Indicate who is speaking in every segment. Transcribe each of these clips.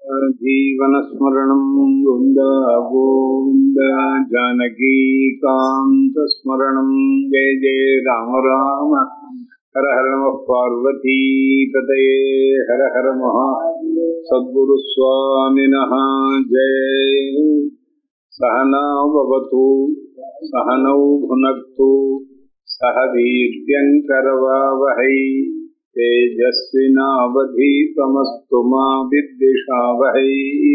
Speaker 1: जीवनस्मरणं गोविन्द गोविन्द जानकीकान्तस्मरणं जय जय राम राम हर हर नमः पार्वतीपतये हर हर महा सद्गुरुस्वामिनः जय सहना भवतु सहनौ भुनक्तु सह वीर्यङ्करवावहै तेजस्विनावधीतमस्तु मा विद्विषावहै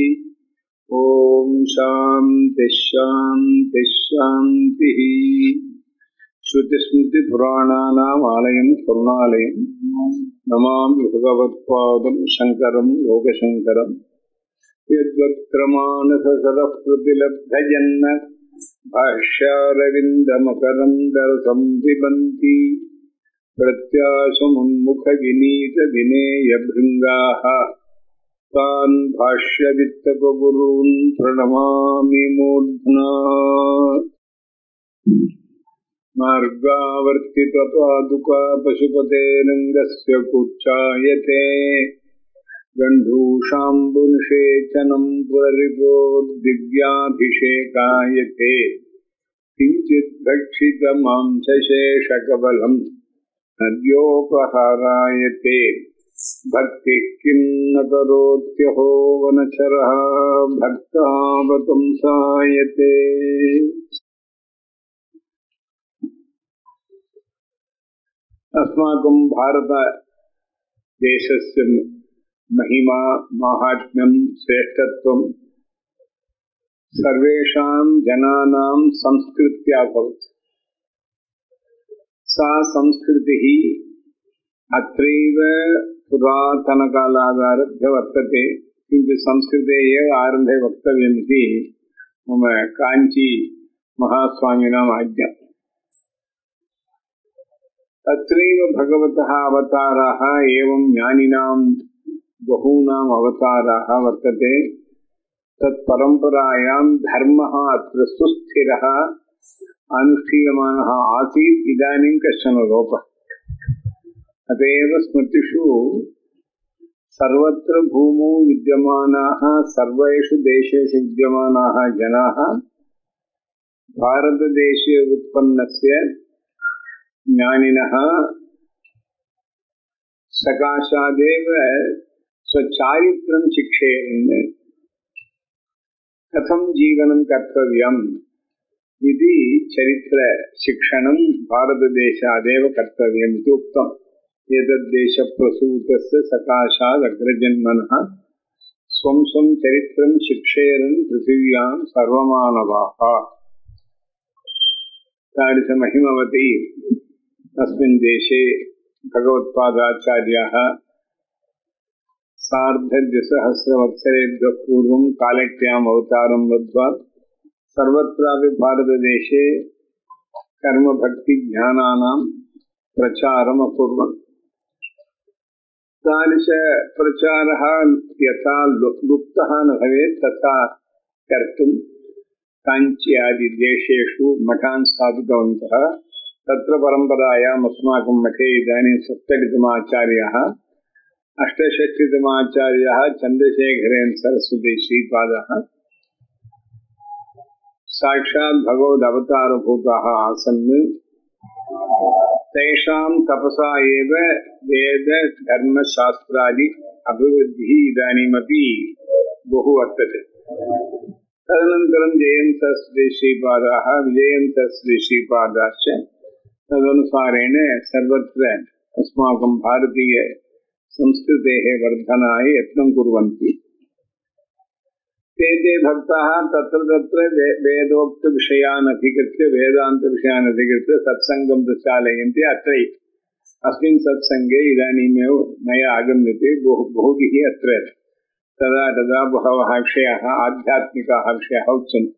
Speaker 1: ॐ शान्तिः शान्तिः शान्तिः श्रुतिस्मृतिपुराणानाम् आलयम् करुणालयम् नमामि भगवत्पादम् शङ्करम् लोकशङ्करम् यद्वत्क्रमानसरः प्रतिलब्धजन्न भाष्यारविन्दमकरन्दरसं पिबन्ति प्रत्याशमुन्मुखविनीतविनेयभृङ्गाः तान् भाष्यवित्तपगुरून् प्रणमामि मूर्ध्ना मार्गावर्तितपादुका पशुपतेरङ्गस्य कुच्चायते गण्डूषाम्बुनिषेचनम् पुररिपोद्दिव्याभिषेकायते किञ्चित् भक्षितमांसशेषकबलम् नद्योपहारायते भक्तिः किम् न करोत्यहो वनचरः भक्तावतंसायते अस्माकं भारतदेशस्य महिमा माहात्म्यं श्रेष्ठत्वं सर्वेषां जनानां संस्कृत्या भवति सा संस्कृतिः अत्रैव पुरातनकालादारभ्य वर्तते किन्तु संस्कृते एव आरम्भे वक्तव्यमिति मम काञ्ची महास्वामिनाम् आज्ञा तत्रैव भगवतः अवताराः एवं ज्ञानिनां बहूनाम् अवताराः वर्तते तत्परम्परायां धर्मः अत्र सुस्थिरः अनुष्ठीयमानः आसीत् इदानीं कश्चन लोपः अत एव स्मृतिषु सर्वत्र भूमौ विद्यमानाः सर्वेषु देशेषु विद्यमानाः जनाः भारतदेशे उत्पन्नस्य ज्ञानिनः सकाशादेव स्वचारित्रं शिक्षेयन् कथं जीवनं कर्तव्यम् इति चरित्रशिक्षणं भारतदेशादेव कर्तव्यम् इति उक्तम् एतद्देशप्रसूतस्य सकाशादग्रजन्मनः स्वं स्वं चरित्रं शिक्षेरन् पृथिव्यां सर्वमानवाः तादृशमहिमवती अस्मिन् देशे भगवत्पादाचार्याः सार्धद्विसहस्रवत्सरेभ्यः पूर्वं कालक्याम् अवतारं लब्ध्वा सर्वत्रापि भारतदेशे कर्मभक्तिज्ञानानां प्रचारम् अकुर्वन् तादृशप्रचारः यथा लुप्तः न भवेत् तथा कर्तुं काञ्च्यादिदेशेषु मठान् स्थापितवन्तः तत्र परम्परायाम् अस्माकं मठे इदानीं सप्ततितमाचार्यः अष्टषष्टितमाचार्यः चन्द्रशेखरेण सरस्वती श्रीपादः साक्षात् भगवदवतारभूताः आसन् तेषां तपसा एव वेदधर्मशास्त्रादि अभिवृद्धिः इदानीमपि बहु वर्तते तदनन्तरं जयन्तः श्रीपादाः विजयन्तः श्रीपादाश्च तदनुसारेण सर्वत्र अस्माकं भारतीयसंस्कृतेः वर्धनाय यत्नं कुर्वन्ति ते ते भक्ताः तत्र तत्र वेदोक्तविषयान् अधिकृत्य वेदान्तविषयान् अधिकृत्य सत्सङ्गं प्रचालयन्ति अत्र अस्मिन् सत्सङ्गे इदानीमेव मया आगम्यते बहु बहुभिः अत्र तदा तदा बहवः विषयाः आध्यात्मिकाः विषयाः उच्यन्ते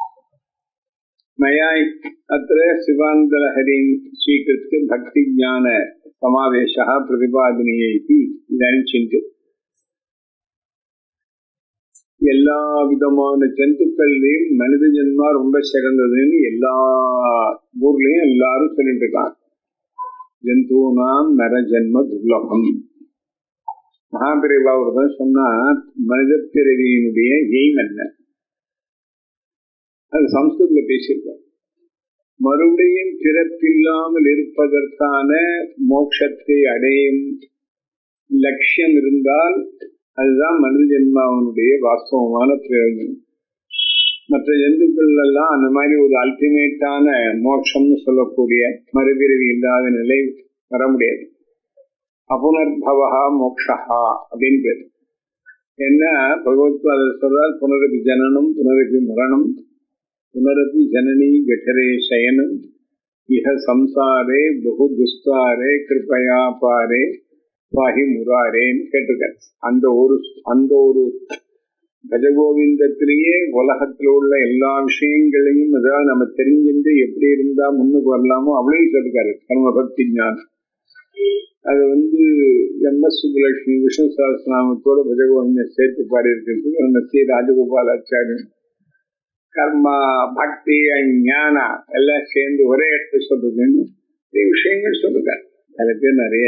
Speaker 1: मया अत्र शिवान्तलहरीं स्वीकृत्य भक्तिज्ञानसमावेशः प्रतिपादनीय इति इदानीं चिन्त्यते எல்லா விதமான ஜந்துக்கள்லையும் மனித ஜென்மா ரொம்ப சிறந்ததுன்னு எல்லா ஊர்லயும் எல்லாரும் சொல்லிட்டு இருக்காங்க ஜந்தூனாம் நர ஜென்ம துர்லபம் மகாபிரிவா ஒருத்தன் சொன்னா மனித பிறவியினுடைய எய்ம் என்ன அது சம்ஸ்கிருதத்துல பேசியிருக்கேன் மறுபடியும் பிறப்பில்லாமல் இருப்பதற்கான மோட்சத்தை அடையும் லட்சியம் இருந்தால் அதுதான் மனித ஜென்மாவனுடைய வாஸ்தவமான பிரயோஜனம் மற்ற ஜந்துக்கள் எல்லாம் அந்த மாதிரி ஒரு அல்டிமேட்டான மோட்சம்னு சொல்லக்கூடிய மறுபிறவி இல்லாத நிலை வர முடியாது அபுனர்பவா மோக்ஷா அப்படின்னு பேர் என்ன பகவத்பாதர் சொல்றார் புனரபி ஜனனம் புனரபி மரணம் புனரபி ஜனனி ஜఠரே சயனம் இஹ சம்சாரே பகு துஸ்தாரே கிருப்பயா பாரே பாஹி முராரேன்னு கேட்டிருக்காரு அந்த ஒரு அந்த ஒரு கஜகோவிந்தத்திலேயே உலகத்தில் உள்ள எல்லா விஷயங்களையும் அதாவது நம்ம தெரிஞ்சுட்டு எப்படி இருந்தா முன்னுக்கு வரலாமோ அவளையும் சொல்லிருக்காரு கர்ம பக்தி ஞானம் அது வந்து எம் எஸ் சுப்புலட்சுமி விஷ்ணு சஹஸ்ரநாமத்தோட பஜகோவிந்தன் சேர்த்து பாடி இருக்கிறதுக்கு நம்ம சி ராஜகோபாலாச்சாரியன் கர்மா பக்தி ஞானா எல்லாம் சேர்ந்து ஒரே இடத்துல சொல்றதுன்னு நிறைய விஷயங்கள் சொல்லிருக்காரு சில பேர் நிறைய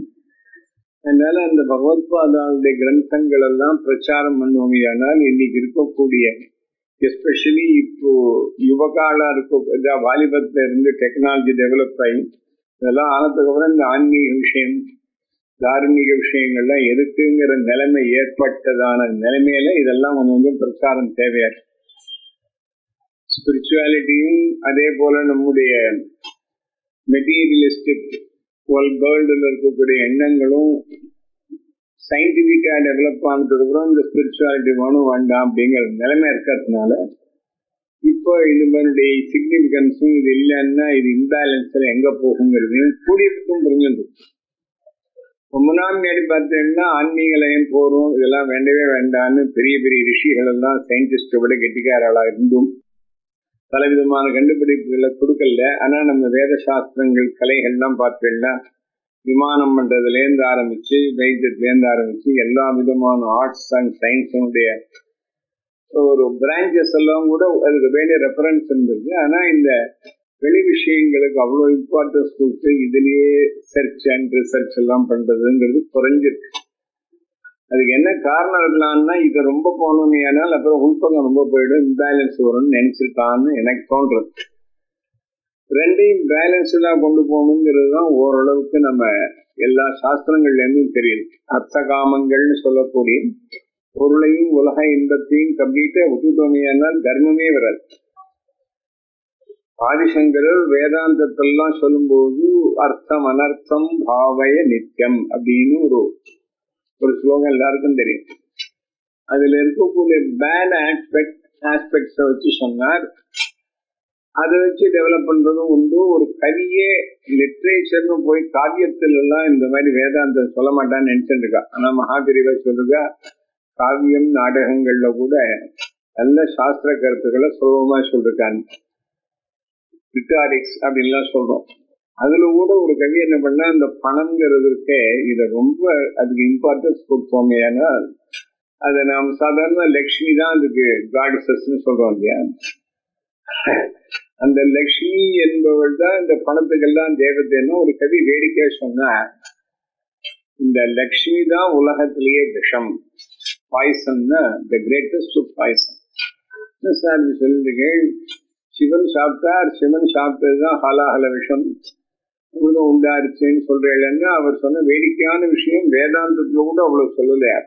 Speaker 1: அதனால அந்த பகவத்பாதாவுடைய கிரந்தங்கள் எல்லாம் பிரச்சாரம் பண்ணுவோமையானால் இன்னைக்கு இருக்கக்கூடிய எஸ்பெஷலி இப்போ யுவகாலா இருக்க வாலிபத்துல இருந்து டெக்னாலஜி டெவலப் ஆகி இதெல்லாம் ஆனதுக்கு அப்புறம் இந்த ஆன்மீக விஷயம் தார்மீக விஷயங்கள்லாம் எதுக்குங்கிற நிலைமை ஏற்பட்டதான நிலைமையில இதெல்லாம் கொஞ்சம் கொஞ்சம் பிரச்சாரம் தேவையா ஸ்பிரிச்சுவாலிட்டியும் அதே போல நம்முடைய மெட்டீரியலிஸ்டிக் வேர்ல்டுல இருக்கக்கூடிய எண்ணங்களும் சயின்டிபிக்கா டெவலப் ஆனதுக்கு அப்புறம் இந்த ஸ்பிரிச்சுவாலிட்டி வேணும் வேண்டாம் அப்படிங்கிற நிலைமை இருக்கிறதுனால இப்போ இதனுடைய சிக்னிபிகன்ஸும் இது இல்லைன்னா இது இம்பேலன்ஸ்ல எங்க போகுங்கிறதையும் கூடியதுக்கும் புரிஞ்சுட்டு ரொம்ப நாள் முன்னாடி பார்த்தீங்கன்னா ஆன்மீக லயம் போறோம் இதெல்லாம் வேண்டவே வேண்டாம்னு பெரிய பெரிய ரிஷிகள் எல்லாம் சயின்டிஸ்ட விட கெட்டிக்காரர்களா இருந்தும் பலவிதமான கண்டுபிடிப்புகளை கொடுக்கல ஆனா நம்ம வேத சாஸ்திரங்கள் கலைகள்லாம் பார்த்தீங்கன்னா விமானம் பண்றதுலேருந்து ஆரம்பிச்சு வைத்தியத்துலேருந்து ஆரம்பிச்சு எல்லா விதமான ஆர்ட்ஸ் அண்ட் சயின்ஸுடைய ஒரு பிரான்ச்சஸ் எல்லாம் கூட அதுக்கு வேண்டிய ரெஃபரன்ஸ் இருந்திருக்கு ஆனா இந்த வெளி விஷயங்களுக்கு அவ்வளோ இம்பார்ட்டன்ஸ் கொடுத்து இதுலயே சர்ச் அண்ட் ரிசர்ச் எல்லாம் பண்றதுங்கிறது குறைஞ்சிருக்கு அதுக்கு என்ன காரணம் இருக்கலாம்னா இதை ரொம்ப போனோமே ஆனால் அப்புறம் உள்பக்கம் ரொம்ப போயிடும் இம்பேலன்ஸ் வரும்னு நினைச்சிருக்கான்னு எனக்கு தோன்றது ரெண்டையும் பேலன்ஸ்டா கொண்டு போகணுங்கிறது தான் ஓரளவுக்கு நம்ம எல்லா சாஸ்திரங்கள்ல இருந்தும் தெரியுது அர்த்த காமங்கள்னு சொல்லக்கூடிய பொருளையும் உலக இன்பத்தையும் கம்ப்ளீட்டா விட்டுட்டோமையானால் தர்மமே வராது ஆதிசங்கரர் வேதாந்தத்தெல்லாம் சொல்லும்போது அர்த்தம் அனர்த்தம் பாவய நித்தியம் அப்படின்னு ஒரு ஒரு ஸ்லோகம் எல்லாருக்கும் தெரியும் அதுல இருக்கக்கூடிய பேட் ஆஸ்பெக்ட் ஆஸ்பெக்ட்ஸ வச்சு சொன்னார் அதை வச்சு டெவலப் பண்றதும் உண்டு ஒரு கவியே லிட்ரேச்சர்னு போய் காவியத்துல எல்லாம் இந்த மாதிரி வேதாந்தம் சொல்ல மாட்டான்னு நினைச்சிட்டு இருக்கா ஆனா மகாபிரிவா சொல்லுங்க காவியம் நாடகங்கள்ல கூட நல்ல சாஸ்திர கருத்துக்களை சுலபமா சொல்லிருக்காங்க ரிட்டாரிக்ஸ் அப்படின்லாம் சொல்றோம் அதுல கூட ஒரு கவி என்ன பண்ணா இந்த பணம்ங்கிறதுக்கே இத ரொம்ப அதுக்கு இம்பார்ட்டன்ஸ் கொடுப்போமே ஏன்னா அதை நாம் சாதாரண லக்ஷ்மி தான் அதுக்கு காடசஸ்ன்னு சொல்றோம் இல்லையா அந்த லக்ஷ்மி என்பவள் தான் இந்த பணத்துக்கெல்லாம் தேவதைன்னு ஒரு கவி வேடிக்கையா சொன்னா இந்த லக்ஷ்மி தான் உலகத்திலேயே விஷம் பாய்சன்னா த கிரேட்டஸ்ட் பாய்சன் சார் சொல்லிருக்கேன் சிவன் சாப்பிட்டார் சிவன் சாப்பிட்டதுதான் ஹலாஹல விஷம் அமிர்தம் உண்டாருச்சுன்னு சொல்றேன்னு அவர் சொன்ன வேடிக்கையான விஷயம் வேதாந்தத்துல கூட அவ்வளவு சொல்லலையா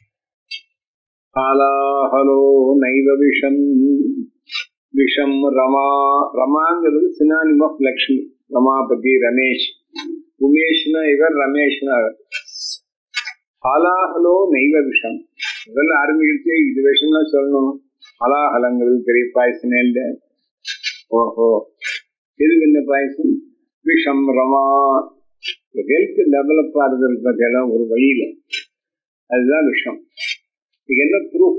Speaker 1: ஹாலாஹலோ நைவ விஷம் விஷம் ரமா ரமாங்கிறது சினானிம் ஆஃப் லக்ஷ்மி ரமாபதி ரமேஷ் உமேஷ்னா இவர் ரமேஷ்னா அவர் ஹாலாஹலோ நைவ விஷம் முதல்ல ஆரம்பிக்கிறதே இது விஷம்னா சொல்லணும் ஹலாஹலங்கிறது பெரிய பாயசனே இல்லை ஓஹோ எதுக்கு என்ன பாயசம் விஷம் ரமா ஹெல்த் டெவலப் ஆகுறது பார்த்தீங்கன்னா ஒரு வழியில அதுதான் விஷம் இது என்ன ப்ரூஃப்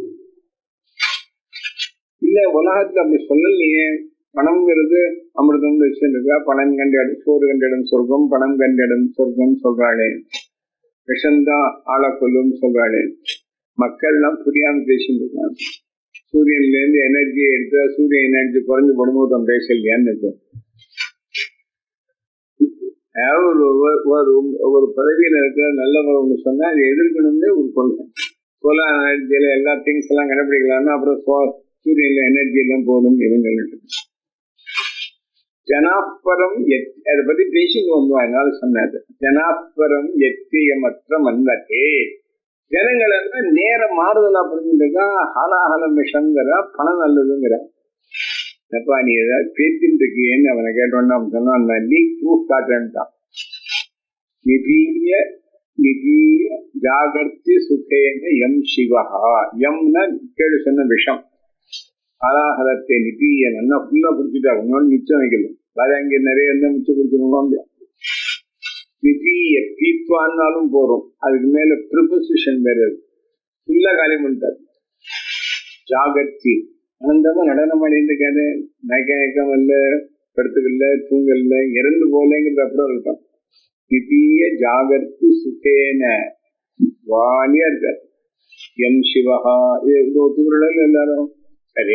Speaker 1: இல்ல உலகத்துல அப்படி சொல்லலையே பணம்ங்கிறது அமிர்தம் வச்சிருக்கா பணம் கண்டிடம் சோறு கண்டிடம் சொர்க்கம் பணம் கண்டிடம் சொர்க்கம் சொல்றாளே விஷம்தான் ஆளை கொல்லும் சொல்றாளே மக்கள்லாம் புரியாம பேசிட்டு இருக்காங்க சூரியன்ல இருந்து எனர்ஜி எடுத்து சூரிய எனர்ஜி குறைஞ்சு போடும்போது அவன் பேசலையான்னு அதாவது ஒரு ஒரு- ஒரு ஒரு பதவியில இருக்கிற நல்லவர் ஒண்ணு சொன்னா அதை எதிர்க்கணும்னே ஒரு கொள்கை சோலார் எனர்ஜியில எல்லா திங்ஸ் எல்லாம் கண்டுபிடிக்கலாம்னா அப்புறம் சோ- சூரியன்ல எனர்ஜி எல்லாம் போடும் இவங்க ஜனாப்பரம் எத்- அதை பத்தி பேசிட்டு வந்தோம் அதனால சொன்னாரு ஜனாப்பரம் எத்தியமற்ற மன்னரே ஜனங்கள் எல்லாம் நேரம் மாறுதலா புரிஞ்சுட்டா ஹலாஹலம் விஷங்கிற பணம் நல்லதுங்கிற எப்பா நீ ஏதாவது பேத்தின்னு இருக்கியேன்னு அவனை கேட்டோன்னு அவன் சொன்னான் நான் லீக் ப்ரூஃப் காட்டுறேன்ட்டான் நிதீய நிதீய ஜாகர்த்தி சுகேன எம் சிவஹா எம்னா கேடு சொன்ன விஷம் ஹலாஹலத்தை நிதீய நல்லா ஃபுல்லா குடிச்சுட்டா ஒன்னொன்னு மிச்சம் வைக்கல அது அங்க நிறைய இருந்தா மிச்சம் குடிச்சிடணும் நிதீய தீத்வான்னாலும் போறோம் அதுக்கு மேல ப்ரிபசிஷன் வேற இருக்கு ஃபுல்லா காலி பண்ணிட்டார் ஜாகர்த்தி ஆனந்தமா நடனம் பண்ணிட்டு இருக்காரு மயக்கம் இல்ல படுத்துக்கல தூங்கல்ல இறந்து போலேங்கிறது அப்புறம் இருக்கும் நிதிய ஜாகர்த்தி சுகேன வாலியா இருக்கார் எம் சிவஹா இது இது ஒத்துக்கிறோம் எல்லாரும் சரி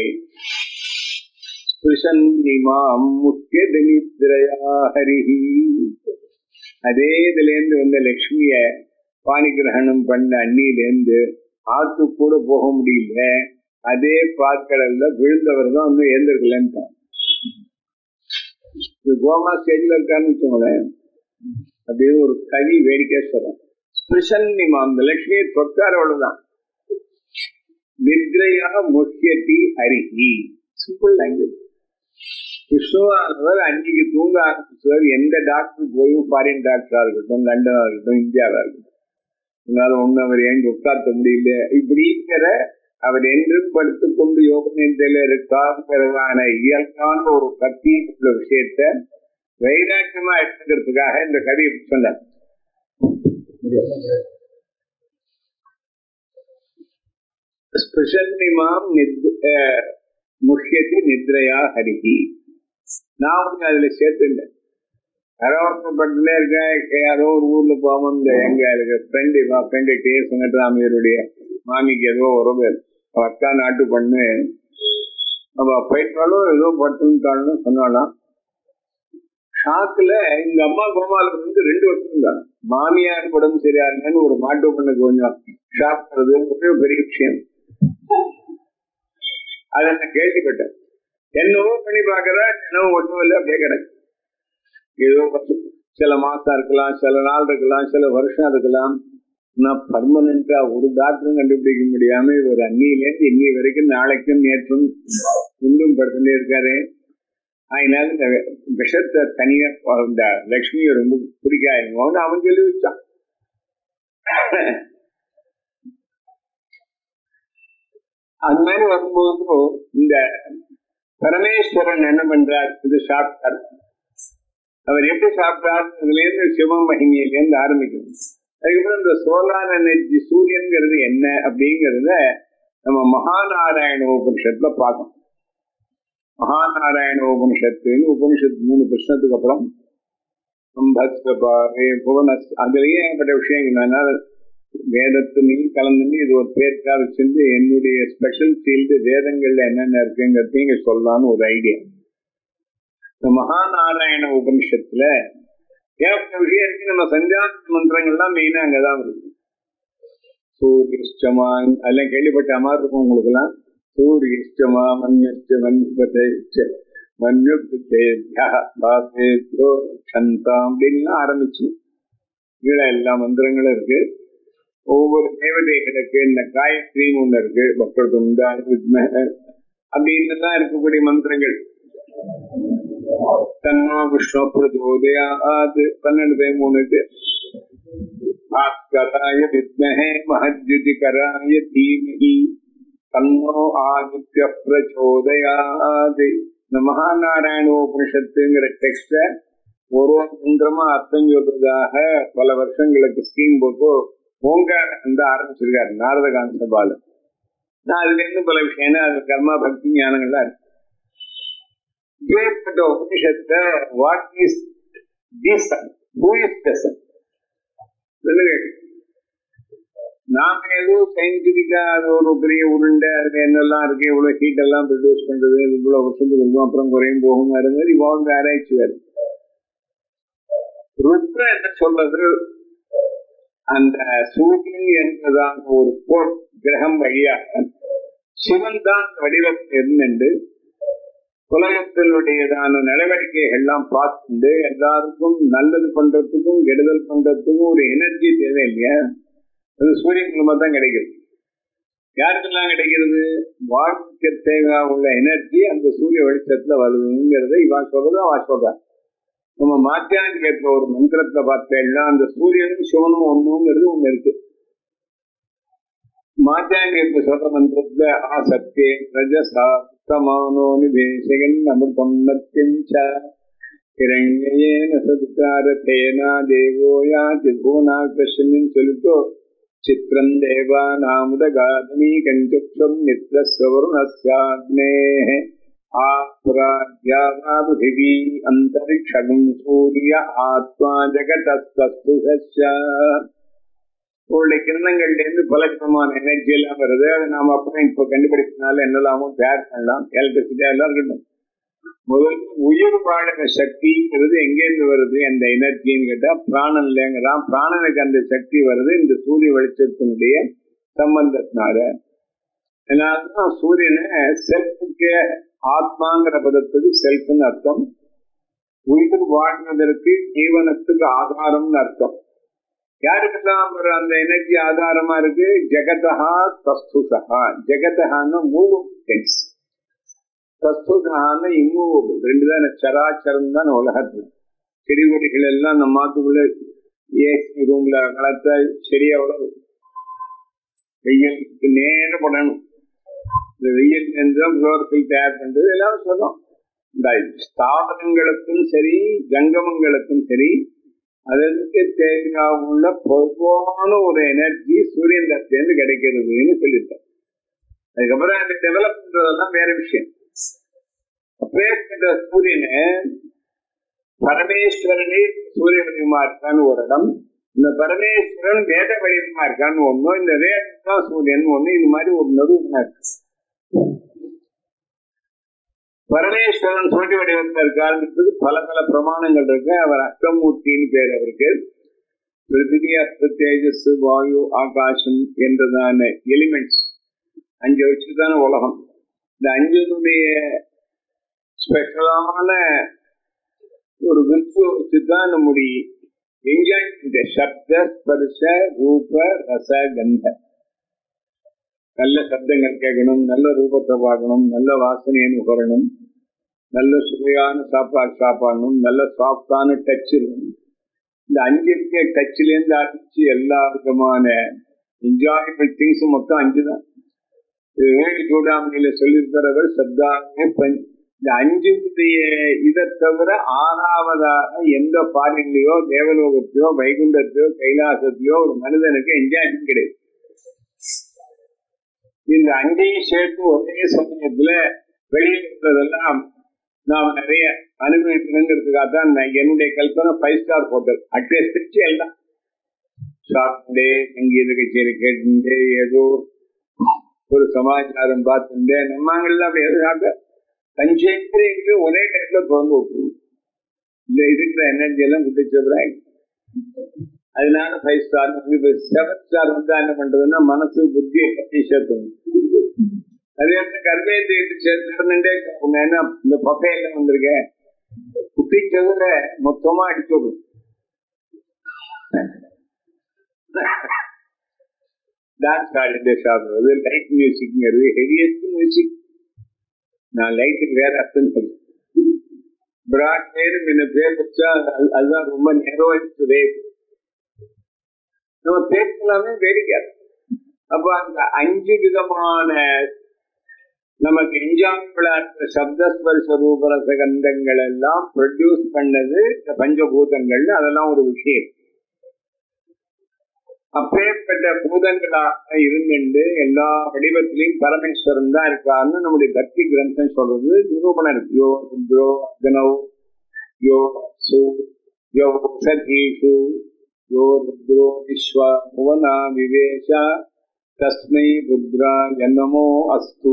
Speaker 1: ஸ்பிருஷன்னிமாம் முக்கிய தனித்ரயா ஹரிஹி அதே இதுல இருந்து வந்த லட்சுமிய பாணிகிரகணம் பண்ண அண்ணியிலேருந்து ஆத்து கூட போக முடியல அதே பாற்கடல்ல விழுந்தவர் தான் வந்து எழுந்திருக்கலன்னு இது கோமா ஸ்டேஜ்ல இருக்கான்னு வச்சுக்கோங்களேன் அப்படியே ஒரு கவி வேடிக்கை சொல்றோம் ஸ்பிருஷன் நிமாம் இந்த லட்சுமியை தொட்டார் அவ்வளவுதான் நித்ரையா முக்கியத்தி அருகி சிம்பிள் லாங்குவேஜ் விஷ்ணுவானவர் அன்னைக்கு தூங்க ஆரம்பிச்சவர் எந்த டாக்டர் போயும் ஃபாரின் டாக்டரா இருக்கட்டும் லண்டனா இருக்கட்டும் இந்தியாவா இருக்கட்டும் உங்களால ஒண்ணு அவர் ஏன் உட்கார்த்த முடியல இப்படிங்கிற அவர் என்றும் படுத்துக் கொண்டு யோக நிலையில இருக்காங்கிறதான இயல்பான ஒரு கத்தி உள்ள விஷயத்த வைராக்கியமா எடுத்துக்கிறதுக்காக இந்த கவி சொன்னார் ஸ்பெஷல் நிமாம் முக்கியத்தை நித்ரையா ஹரிகி நான் கொஞ்சம் அதுல சேர்த்துட்டேன் யாரோ ஒருத்தர் பக்கத்துல இருக்க யாரோ ஒரு ஊர்ல போவோம் இந்த எங்க எனக்கு ஃப்ரெண்டு ஃப்ரெண்டு கே வெங்கட்ராமையருடைய மாமிக்கு ஏதோ உறவு அவ அக்கா நாட்டு பொண்ணு அவ போயிட்டாலும் ஏதோ படுத்துட்டாலும் சொன்னாலாம் ஷாக்குல இந்த அம்மா கோமாலுக்கு வந்து ரெண்டு வருஷம் தான் மாமியார் உடம்பு சரியா இல்லைன்னு ஒரு மாட்டு பொண்ணுக்கு கொஞ்சம் ஷாக் வருது பெரிய விஷயம் அதை நான் கேள்விப்பட்டேன் என்னவோ பண்ணி பாக்குற என்னவோ ஒன்றும் இல்லை அப்படியே கிடக்கு ஏதோ சில மாசம் இருக்கலாம் சில நாள் இருக்கலாம் சில வருஷம் இருக்கலாம் நான் பர்மனண்டா ஒரு டாக்டரும் கண்டுபிடிக்க முடியாம இவர் அன்னியிலேருந்து இன்னி வரைக்கும் நாளைக்கும் நேற்றும் இன்னும் படுத்துட்டே இருக்காரு அதனால இந்த விஷத்தை தனியா இந்த லட்சுமியை ரொம்ப பிடிக்காதுங்கன்னு அவன் சொல்லி வச்சான் அது மாதிரி வரும்போது இந்த பரமேஸ்வரன் என்ன பண்றார் இது சாப்பிட்டார் அவர் எப்படி சாப்பிட்டார் இதுல இருந்து சிவ மகிமையிலேருந்து ஆரம்பிக்கணும் அதுக்கப்புறம் இந்த சோலார் எனர்ஜி சூரியன்கிறது என்ன அப்படிங்கறத நம்ம மகாநாராயண உபனிஷத்துல பார்க்கணும் மகாநாராயண உபனிஷத்துன்னு உபனிஷத்து மூணு கிருஷ்ணத்துக்கு அப்புறம் புவன அதுலயே ஏற்பட்ட விஷயங்கள் அதனால வேதத்துலையும் கலந்துன்னு இது ஒரு பேருக்கா வச்சிருந்து என்னுடைய ஸ்பெஷல் ஃபீல்டு வேதங்கள்ல என்னென்ன இருக்குங்கிறதையும் இங்க சொல்லலாம்னு ஒரு ஐடியா இந்த மகாநாராயண உபனிஷத்துல ஏகப்பட்ட விஷயம் இருக்கு நம்ம சஞ்சான மந்திரங்கள்லாம் மெயினா அங்கதான் இருக்கு சூரியஷ்டமா அதெல்லாம் கேள்விப்பட்ட மாதிரி இருக்கும் உங்களுக்கு எல்லாம் சூரியஷ்டமா மன்யஷ்ட மன்யுபதேச்ச மன்யுபதேபியோ சந்தாம் அப்படின்லாம் ஆரம்பிச்சு கீழே எல்லா மந்திரங்களும் இருக்கு ஒவ்வொரு தேவதைகளுக்கு இந்த காயத்ரின்னு ஒண்ணு இருக்கு பக்தர் துண்டா வித்ம அப்படின்னு தான் இருக்கக்கூடிய மந்திரங்கள் தன்னோ விஷ்ணு பிரச்சோதயாது பன்னெண்டு மூணுக்கு பாஸ்கராய வித்மஹே மஹத்யுதிகராய தீமஹி தன்னோ ஆதித்ய பிரச்சோதயாது இந்த மகாநாராயண உபனிஷத்துங்கிற டெக்ஸ்ட ஒரு ஒரு மந்திரமா அர்த்தம் சொல்றதாக பல வருஷங்களுக்கு ஸ்கீம் போட்டு ஓங்கார வந்து ஆரம்பிச்சிருக்காரு நாரதகாந்த சபால நான் அதுல இருந்து பல விஷயம் அது கர்மா பக்தி ஞானங்கள்லாம் இருக்கு இப்பேற்பட்ட உபனிஷத்தை வாட் இஸ் டீசன் ஹூ இஸ் டெசன் நாம ஏதோ சயின்டிபிக்கா அது ஒரு பெரிய உருண்டை அதுல என்னெல்லாம் இருக்கு இவ்வளவு ஹீட் எல்லாம் ப்ரொடியூஸ் பண்றது இவ்வளவு வருஷத்துக்கு இருக்கும் அப்புறம் குறையும் போகும் அது மாதிரி வாழ்ந்த ஆராய்ச்சி வேறு ருத்ர என்ன சொல்றது அந்த சூரியன் என்பதான ஒரு கோட் கிரகம் வழியாக சிவன் தான் வடிவத்தில் இருந்துண்டு உலகத்தினுடையதான நடவடிக்கைகள் எல்லாம் பார்த்துட்டு எல்லாருக்கும் நல்லது பண்றதுக்கும் கெடுதல் பண்றதுக்கும் ஒரு எனர்ஜி தேவை இல்லையா அது சூரியன் மூலமா தான் கிடைக்குது யாருக்கெல்லாம் கிடைக்கிறது வாழ்க்கை தேவையா உள்ள எனர்ஜி அந்த சூரிய வெளிச்சத்துல வருதுங்கிறத இவன் சொல்றது அவன் சொல்றா நம்ம மாத்தியான் கேட்ப ஒரு மந்திரத்தை பார்த்தேன்னா அந்த சூரியனும் சிவனும் ஒண்ணுங்கிறது ஒண்ணு இருக்கு மாத்தியான் கேட்ப சொல்ற மந்திரத்துல ஆசக்தே ரஜசா சமானோ நிதேசகன் அமிர்தம் நத்தியஞ்ச இரண்யேன சதுக்காரத்தேனா தேவோ யாதி புவனாகர்ஷன் சொல்லிட்டு சித்திரம் தேவானாமுதகாதனி கஞ்சுக்ஷம் நித்ரஸ்வருணஸ்யாக்னே ஆப்ராஜ்யாவாபுதிவி அந்தரிக்ஷகம் சூரிய ஆத்மா ஜெகதஸ்து உங்களுடைய கிரணங்கள்ல இருந்து பல விதமான எனர்ஜி எல்லாம் வருது அதை நாம அப்புறம் இப்ப கண்டுபிடிச்சதுனால என்னெல்லாமோ தயார் பண்ணலாம் எலக்ட்ரிசிட்டி எல்லாம் இருக்கட்டும் முதல்ல உயிர் வாழற சக்திங்கிறது எங்கேருந்து வருது அந்த எனர்ஜின்னு கேட்டா பிராணன் இல்லைங்கிறான் பிராணனுக்கு அந்த சக்தி வருது இந்த சூரிய வெளிச்சத்தினுடைய சம்பந்தத்தினால அதனாலதான் சூரியனை செல்ஃபுக்கு ஆத்மாங்கிற பதத்துக்கு செல்ஃப்னு அர்த்தம் உயிர் வாழ்வதற்கு ஜீவனத்துக்கு ஆதாரம்னு அர்த்தம் யாருக்கெல்லாம் ஒரு அந்த எனர்ஜி ஆதாரமா இருக்கு ஜெகதஹா தஸ்துசஹா ஜெகதஹான்னு மூவ் திங்ஸ் தஸ்துசஹான்னு இம்மூவபிள் ரெண்டு தான் சராச்சரம் தான் உலகத்துல செடி கொடிகள் எல்லாம் நம்ம மாத்துக்குள்ள ஏசி ரூம்ல வளர்த்த செடியை வளரும் வெயிலுக்கு நேர படணும் இந்த வெயில் என்றும் குளோரத்தில் தயார் பண்றது எல்லாம் சொல்லும் இந்த ஸ்தாபனங்களுக்கும் சரி ஜங்கமங்களுக்கும் சரி அதற்கு தேவையாக உள்ள பொதுவான ஒரு எனர்ஜி சூரியன் தத்திலிருந்து கிடைக்கிறதுன்னு சொல்லிட்டேன் அதுக்கப்புறம் அதை டெவலப் பண்றதெல்லாம் வேற விஷயம் அப்பேற்பட்ட சூரியனை பரமேஸ்வரனே சூரிய வடிவமா இருக்கான்னு ஒரு இடம் இந்த பரமேஸ்வரன் வேத வடிவமா இருக்கான்னு ஒண்ணும் இந்த வேதம் தான் சூரியன் ஒண்ணு இது மாதிரி ஒரு நடுவுனா இருக்கு பரமேஸ்வரன் சூரிய வடிவத்தில் இருக்காருன்றதுக்கு பல பல பிரமாணங்கள் இருக்கு அவர் அஷ்டமூர்த்தின்னு பேர் அவருக்கு பிருத்திவி அஸ்த தேஜஸ் வாயு ஆகாசம் என்றதான எலிமெண்ட்ஸ் அஞ்சு வச்சுதான உலகம் இந்த அஞ்சினுடைய ஸ்பெஷலான ஒரு விருப்பு வச்சுதான் நம்முடைய என்ஜாய்மெண்ட் சப்த ஸ்பர்ஷ ரூப ரச கந்த நல்ல சப்தங்கள் கேட்கணும் நல்ல ரூபத்தை பார்க்கணும் நல்ல வாசனையை நுகரணும் நல்ல சுவையான சாப்பாடு சாப்பிடணும் நல்ல சாஃப்டான டச் இருக்கணும் இந்த அஞ்சு இருக்க டச்ல இருந்து ஆரம்பிச்சு எல்லா விதமான என்ஜாயபிள் திங்ஸ் மொத்தம் அஞ்சு தான் சூடாமணியில சொல்லியிருக்கிறவர் சப்தாமே இந்த அஞ்சு இதை தவிர ஆறாவதாக எந்த பாரிலையோ தேவலோகத்திலோ வைகுண்டத்திலோ கைலாசத்திலோ ஒரு மனிதனுக்கு என்ஜாய்மெண்ட் கிடையாது இந்த அஞ்சையும் சேர்த்து ஒரே சமயத்துல வெளியிடுறதெல்லாம் நாம் நிறைய அனுபவிக்கணுங்கிறதுக்காக தான் என்னுடைய கல்பனை five star hotel at least Trichy எல்லாம் சாப்பிட்டு சங்கீத கச்சேரி கேட்டு ஏதோ ஒரு சமாச்சாரம் பார்த்துட்டு நம்மாங்கெல்லாம் அப்படி எதுவும் சாப்பிட்ட பஞ்சேந்திரியங்களையும் ஒரே டயத்துல திறந்து விட்டுருவோம் இந்த இருக்கிற எனர்ஜி எல்லாம் குட்டிச்சதுரா அதனால ஃபைவ் ஸ்டார் இப்ப செவன் ஸ்டார் வந்து என்ன பண்றதுன்னா மனசு புத்தியை கட்டி சேர்த்தணும் அதே மாதிரி கர்மேந்திரியத்தை சேர்த்துட்டே ஏன்னா இந்த பக்கையில வந்திருக்கேன் குட்டிச்சதுல மொத்தமா அடிச்சுடும் டான்ஸ் ஆடிட்டு சாப்பிடுறது லைட் மியூசிக்ங்கிறது ஹெவியஸ்ட் மியூசிக் நான் லைட்டுக்கு வேற அர்த்தம் சொல்லுவேன் பிராட் பேரு முன்ன பேர் வச்சா அதுதான் ரொம்ப நேரோயிஸ்ட் வேவ் நம்ம பேசலாமே வேடிக்கை அப்ப அந்த அஞ்சு விதமான நமக்கு என்ஜாம்பிளா இருக்கிற சப்தஸ்பர்ச ரூபரச கந்தங்கள் எல்லாம் ப்ரொடியூஸ் பண்ணது இந்த பஞ்சபூதங்கள்னு அதெல்லாம் ஒரு விஷயம் அப்பேற்பட்ட பூதங்களாக இருந்துட்டு எல்லா வடிவத்திலையும் பரமேஸ்வரன் தான் இருக்காருன்னு நம்முடைய பக்தி கிரந்தம் சொல்றது நிரூபணம் இருக்கு யோ ருத்ரோ அக்னோ யோ சு யோ சதீஷு யோ ருத்ரோ விஸ்வ புவனா விவேஷ தஸ்மை ருத்ரா என்னமோ அஸ்து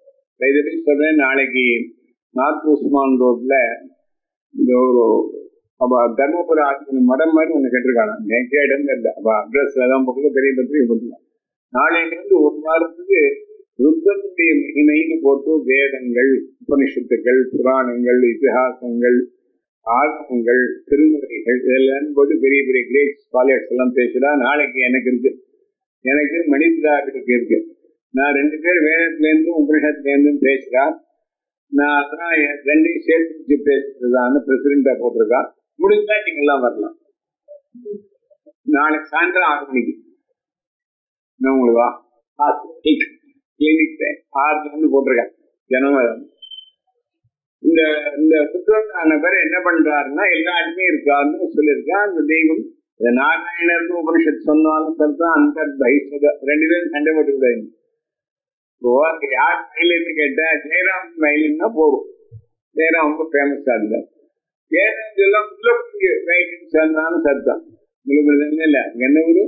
Speaker 1: சொல்றேன் நாளைக்கு நார்த் உஸ்மான் ரோட்ல இந்த ஒரு அப்ப தர்மபுர ஆசிரியர் மடம் மாதிரி ஒண்ணு கேட்டிருக்காங்க நேற்றைய இடம் தெரியல அப்ப அட்ரஸ்ல தான் போட்டு பெரிய பத்திரிகை போட்டுருக்காங்க நாளையிலிருந்து ஒரு வாரத்துக்கு ருத்ரனுடைய மகிமைன்னு போட்டு வேதங்கள் உபனிஷத்துக்கள் புராணங்கள் இதிகாசங்கள் ஆகமங்கள் திருமுறைகள் இதெல்லாம் போட்டு பெரிய பெரிய கிரேட் ஸ்காலர்ஸ் எல்லாம் பேசுறா நாளைக்கு எனக்கு இருக்கு எனக்கு மணிதாருக்கு இருக்கு நான் ரெண்டு பேர் வேதத்துல இருந்தும் உபனிஷத்துல இருந்தும் பேசுறா நான் அதான் என் ரெண்டையும் சேர்த்து வச்சு பேசுறதான்னு பிரசிடண்டா போட்டிருக்கா முடிஞ்சா நீங்க எல்லாம் வரலாம் நாளைக்கு சாயந்தரம் ஆறு மணிக்கு நான் உங்களுக்கு வா கிளினிக் ஆறுல இருந்து போட்டிருக்கேன் ஜனவரி இந்த இந்த புத்தகத்தான பேர் என்ன பண்றாருன்னா எல்லா இடத்துலயும் இருக்காருன்னு சொல்லியிருக்கா அந்த தெய்வம் இந்த நாராயணர்னு உபனிஷத் சொன்னாலும் சரிதான் அந்த பைசக ரெண்டு பேரும் சண்டை போட்டுக்கூடாது இப்போ அங்க யார் மயிலுன்னு கேட்டா ஜெயராம் மயிலுன்னா போதும் ஜெயராம் ரொம்ப ஃபேமஸா இருந்தார் ஜெயராம் எல்லாம் முள்ளப்பூண்டி மயிலுன்னு சொன்னாலும் சரிதான் முள்ளப்பூண்டி இல்ல அங்க என்ன ஊரு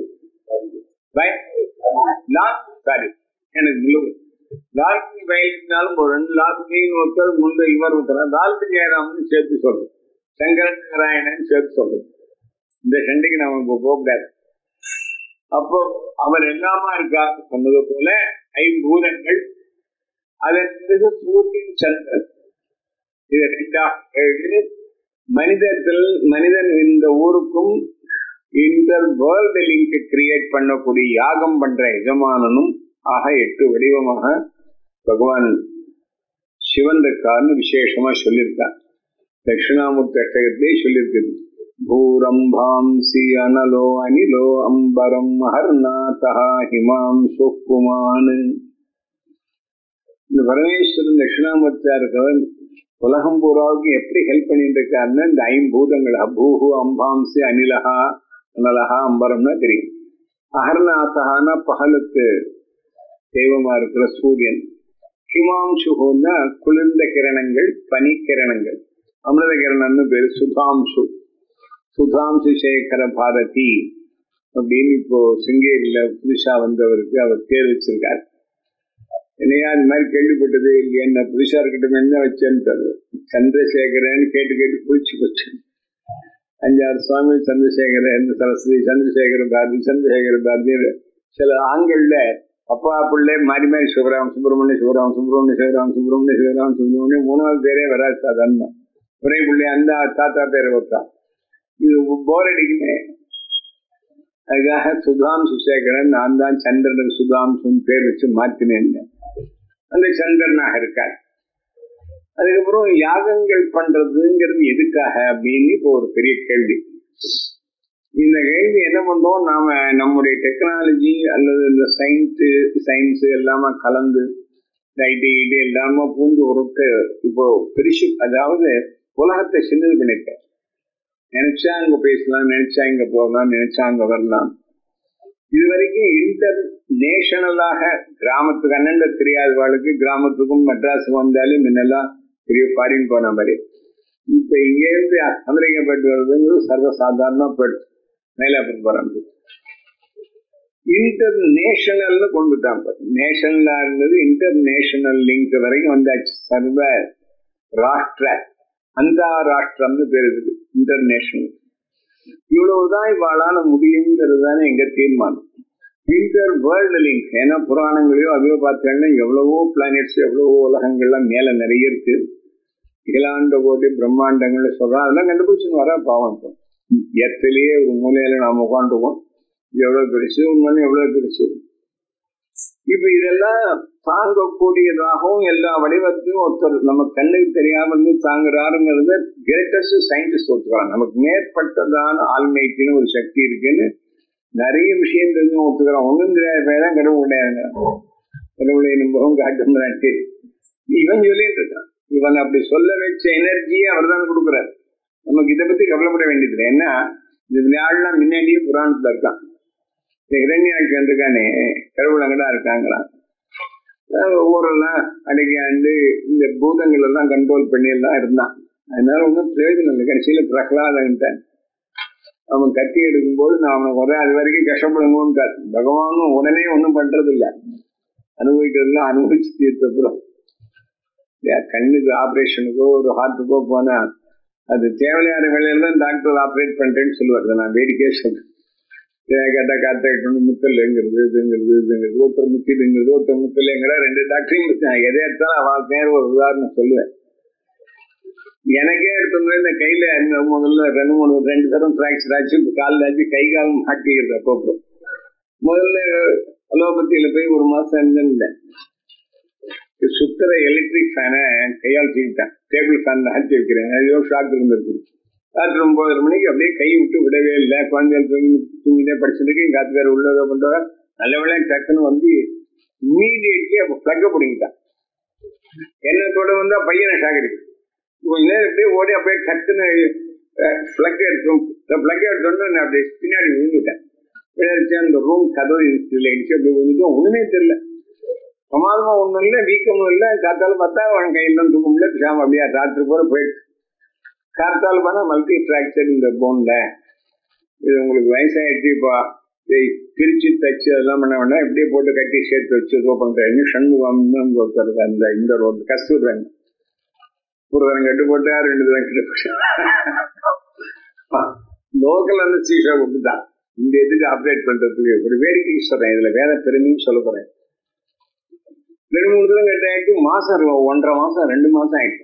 Speaker 1: லாஸ்ட் சாரி எனக்கு முள்ளப்பூண்டி லால்குடி வயலினாலும் ஒரு ரெண்டு லால்குடின்னு ஒருத்தர் முன்பு இவர் ஒருத்தர் லால்குடி ஜெயராமன் சேர்த்து சொல்றோம் சங்கரன் நாராயணன் சேர்த்து சொல்றோம் இந்த சண்டைக்கு நாம இப்போ போகக்கூடாது அப்போ அவர் எல்லாமா இருக்கா சொன்னது போல ஐம்பூதங்கள் அதன் பிறகு சூரியன் சந்திரன் இது ரெண்டாக ஏழு மனிதர்கள் மனிதன் இந்த ஊருக்கும் இன்டர் வேர்ல்டு லிங்க் கிரியேட் பண்ணக்கூடிய யாகம் பண்ற எஜமானனும் ஆக எட்டு வடிவமாக பகவான் சிவன் இருக்கார்னு விசேஷமா சொல்லியிருக்கார் தட்சிணாமூர்த்தி அஷ்டகத்திலே சொல்லியிருக்குது பூரம்பாம்சி அனலோ அனிலோ அம்பரம் அஹர்நாதா ஹிமாம் சொக்குமான் இந்த பரமேஸ்வரன் தட்சிணாமூர்த்தியா இருக்கவன் உலகம் பூராவுக்கு எப்படி ஹெல்ப் பண்ணிட்டு இருக்காருன்னா இந்த ஐம்பூதங்களா பூஹு அம்பாம்சி அனிலஹா அனலஹா அம்பரம்னா தெரியும் அகர்நாதகான பகலுக்கு தெய்வமா இருக்கிற சூரியன் ஹிமாம்சுன்னா குளிர்ந்த கிரணங்கள் பனி கிரணங்கள் அமிர்த கிரணம்னு பேரு சுதாம்சு சுதாம்சு சேகர பாரதி அப்படின்னு இப்போ சிங்கேரியில புதுசா வந்தவருக்கு அவர் பேர் வச்சிருக்காரு என்னையா அது மாதிரி கேள்விப்பட்டதே இல்லையா என்ன புதுசா இருக்கட்டும் என்ன வச்சேன்னு சந்திரசேகரன் கேட்டு கேட்டு பூச்சி போச்சு அஞ்சாறு சுவாமி சந்திரசேகரன் சரஸ்வதி சந்திரசேகர பாரதி சந்திரசேகர பாரதி சில ஆண்கள்ல அப்பா பிள்ளை மாறி மாறி சிவராம் சுப்பிரமணிய சிவராம் சுப்பிரமணிய சிவராம் சுப்பிரமணிய சிவராம் சுப்பிரமணியம் மூணாவது பேரே வராது சாதாரண ஒரே பிள்ளை அந்த தாத்தா பேரை வைத்தான் இது போர் அடிக்குமே அதுக்காக சுதாம்சு சேகரன் நான் தான் சந்திரன் சுதாம்சுன்னு பேர் வச்சு மாத்தினேன் அந்த சந்திரனாக இருக்கார் அதுக்கப்புறம் யாகங்கள் பண்றதுங்கிறது எதுக்காக அப்படின்னு இப்போ ஒரு பெரிய கேள்வி இந்த கேள்வி என்ன பண்றோம் நாம நம்முடைய டெக்னாலஜி அல்லது இந்த சயின்ஸ் சயின்ஸ் எல்லாமே கலந்து ஐடி ஐடி எல்லாமே பூந்து ஒருக்க இப்போ பெருசு அதாவது உலகத்தை சின்னது பண்ணிருக்க நினைச்சா அங்க பேசலாம் நினைச்சா இங்க போகலாம் நினைச்சா அங்க வரலாம் இது வரைக்கும் இன்டர் நேஷனலாக கிராமத்துக்கு அண்ணன் தெரியாதவாளுக்கு கிராமத்துக்கும் மெட்ராஸுக்கும் வந்தாலும் முன்னெல்லாம் பெரிய ஃபாரின் போன மாதிரி இப்ப இங்க இருந்து அமெரிக்கா போயிட்டு வர்றதுங்கிறது சர்வசாதாரணமா போயிடுச்சு மயிலாப்பூர் போறாங்க இன்டர் நேஷனல்னு கொண்டுட்டாங்க நேஷனலா இருந்தது இன்டர் நேஷனல் லிங்க் வரைக்கும் வந்தாச்சு சர்வ ராஷ்டிர அந்தாராஷ்டிரம்னு பேர் இருக்குது இன்டர்நேஷனல் இவ்வளவுதான் இவாளால முடியுங்கிறது தானே எங்க தீர்மானம் இன்டர் வேர்ல்டு லிங்க் ஏன்னா புராணங்களையோ அதையோ பார்த்தீங்கன்னா எவ்வளவோ பிளானெட்ஸ் எவ்வளவோ உலகங்கள்லாம் மேல நிறைய இருக்கு இகலாண்ட கோடி பிரம்மாண்டங்கள்னு சொல்றோம் அதெல்லாம் கண்டுபிடிச்சுன்னு வர பாவம் இப்போ எத்திலேயே ஒரு மூலையில நாம உட்காந்துருக்கோம் இது எவ்வளவு பெருசு உண்மைன்னு எவ்வளவு பெருசு இப்ப இதெல்லாம் தாங்கக்கூடியதாகவும் எல்லா வடிவத்தையும் ஒருத்தர் நம்ம கண்ணுக்கு தெரியாம இருந்து தாங்குறாருங்கிறத கிரேட்டஸ்ட் சயின்டிஸ்ட் ஒத்துக்கிறாங்க நமக்கு மேற்பட்டதான ஆல்மைட்டின்னு ஒரு சக்தி இருக்குன்னு நிறைய விஷயம் தெரிஞ்சு ஒத்துக்கிறான் ஒண்ணும் தெரியாத பேர் கடவுள் கிடையாதுங்க கடவுளை நம்பவும் காட்டுங்கிறான்ட்டு இவன் சொல்லிட்டு இருக்கான் இவன் அப்படி சொல்ல வச்ச எனர்ஜியை அவர் தான் கொடுக்குறாரு நமக்கு இதை பத்தி கவலைப்பட வேண்டியதில்லை ஏன்னா இந்த விளையாடலாம் முன்னாடியே புராணத்துல இருக்கான் இந்த இரண்யாட்சி இருக்கானே கடவுள் அங்கதான் இருக்காங்களாம் ஊரெல்லாம் அடக்கி ஆண்டு இந்த பூதங்கள் எல்லாம் கண்ட்ரோல் பண்ணி எல்லாம் இருந்தான் அதனால ஒன்றும் பிரயோஜனம் இல்லை கடைசியில பிரகலாதன்ட்டான் அவன் கத்தி எடுக்கும் போது நான் அவனுக்கு ஒரே அது வரைக்கும் கஷ்டப்படுங்கன்றார் பகவானும் உடனே ஒன்றும் பண்றது இல்லை அனுபவிக்கிறதுலாம் அனுபவிச்சு தீர்த்தப்புறம் கண்ணுக்கு ஆபரேஷனுக்கோ ஒரு ஹார்ட்டுக்கோ போனா அது தேவையான வேலையில தான் டாக்டர் ஆப்ரேட் பண்றேன்னு சொல்லுவார் இதை நான் வேடிக்கையே சொல்றேன் கேட்டா காத்தாயிட்டு முத்தல்ங்கிறது இதுங்கிறது இதுங்கிறது ஒருத்தர் முத்திடுங்கிறது ஒருத்தர் முத்தலைங்கிற ரெண்டு டாக்டரையும் நான் எதை எடுத்தாலும் அவள் பேர் ஒரு உதாரணம் சொல்லுவேன் எனக்கே எடுத்தவங்க இந்த கையில இந்த முதல்ல ரெண்டு மூணு ரெண்டு தரம் ஃப்ராக்சர் ஆச்சு இப்போ காலில் ஆச்சு கை கால் மாட்டிக்கிறது அப்பப்போ முதல்ல அலோபதியில போய் ஒரு மாசம் இருந்திருந்தேன் சுத்தர எலக்ட்ரிக் ஃபேனை கையால் தூக்கிட்டேன் டேபிள் ஃபேன்ல ஆட்டி வைக்கிறேன் ஐயோ ஷாக் இருந்திருக்கு ராத்திரி ஒன்பதரை மணிக்கு அப்படியே கை விட்டு விடவே இல்லை குழந்தைகள் தூங்கி தூங்கிட்டே படிச்சுட்டு எங்க ஆத்துக்கார உள்ளதோ பண்றவங்க நல்ல வேலையா டக்குன்னு வந்து இம்மீடியட்லி அப்ப பிளக்க பிடிங்கிட்டான் என்ன தொட வந்தா பையனை ஷாக் அடிக்கும் கொஞ்ச நேரம் அப்படியே ஓடி அப்படியே டக்குன்னு பிளக் எடுத்தோம் பிளக் எடுத்தோன்னு நான் அப்படியே பின்னாடி விழுந்துட்டேன் விழுந்துச்சு அந்த ரூம் கதவு இல்லைச்சு அப்படி விழுந்துட்டோம் ஒண்ணுமே தெரியல பிரமாதமா ஒண்ணும் இல்லை வீக்கமும் இல்லை காத்தால பார்த்தா அவன் கையில தான் தூக்க முடியல பேசாம அப்படியே ராத்திரி பூரா போயிடுச்சு காத்தால பார்த்தா மல்டி ஃப்ராக்சர் இந்த போன்ல இது உங்களுக்கு வயசாயிடுச்சு இப்போ பிரிச்சு தச்சு அதெல்லாம் பண்ண வேண்டாம் இப்படியே போட்டு கட்டி சேர்த்து வச்சு இதோ பண்றேன்னு சண்முகம் ஒருத்தர் அந்த இந்த ரோடு கஸ்தூர்றாங்க ஒரு தரம் கட்டு போட்டா ரெண்டு தரம் கட்டு போட்டா லோக்கல் அந்த சீஷா கொடுத்துட்டான் இந்த இதுக்கு ஆப்ரேட் பண்றதுக்கு ஒரு வேடிக்கைக்கு சொல்றேன் இதுல வேற பெருமையும் சொல்ல போறேன் ரெண்டு மூணு தரம் கட்ட ஆயிட்டு மாசம் ஒன்றரை மாசம் ரெண்டு மாசம் ஆயிட்டு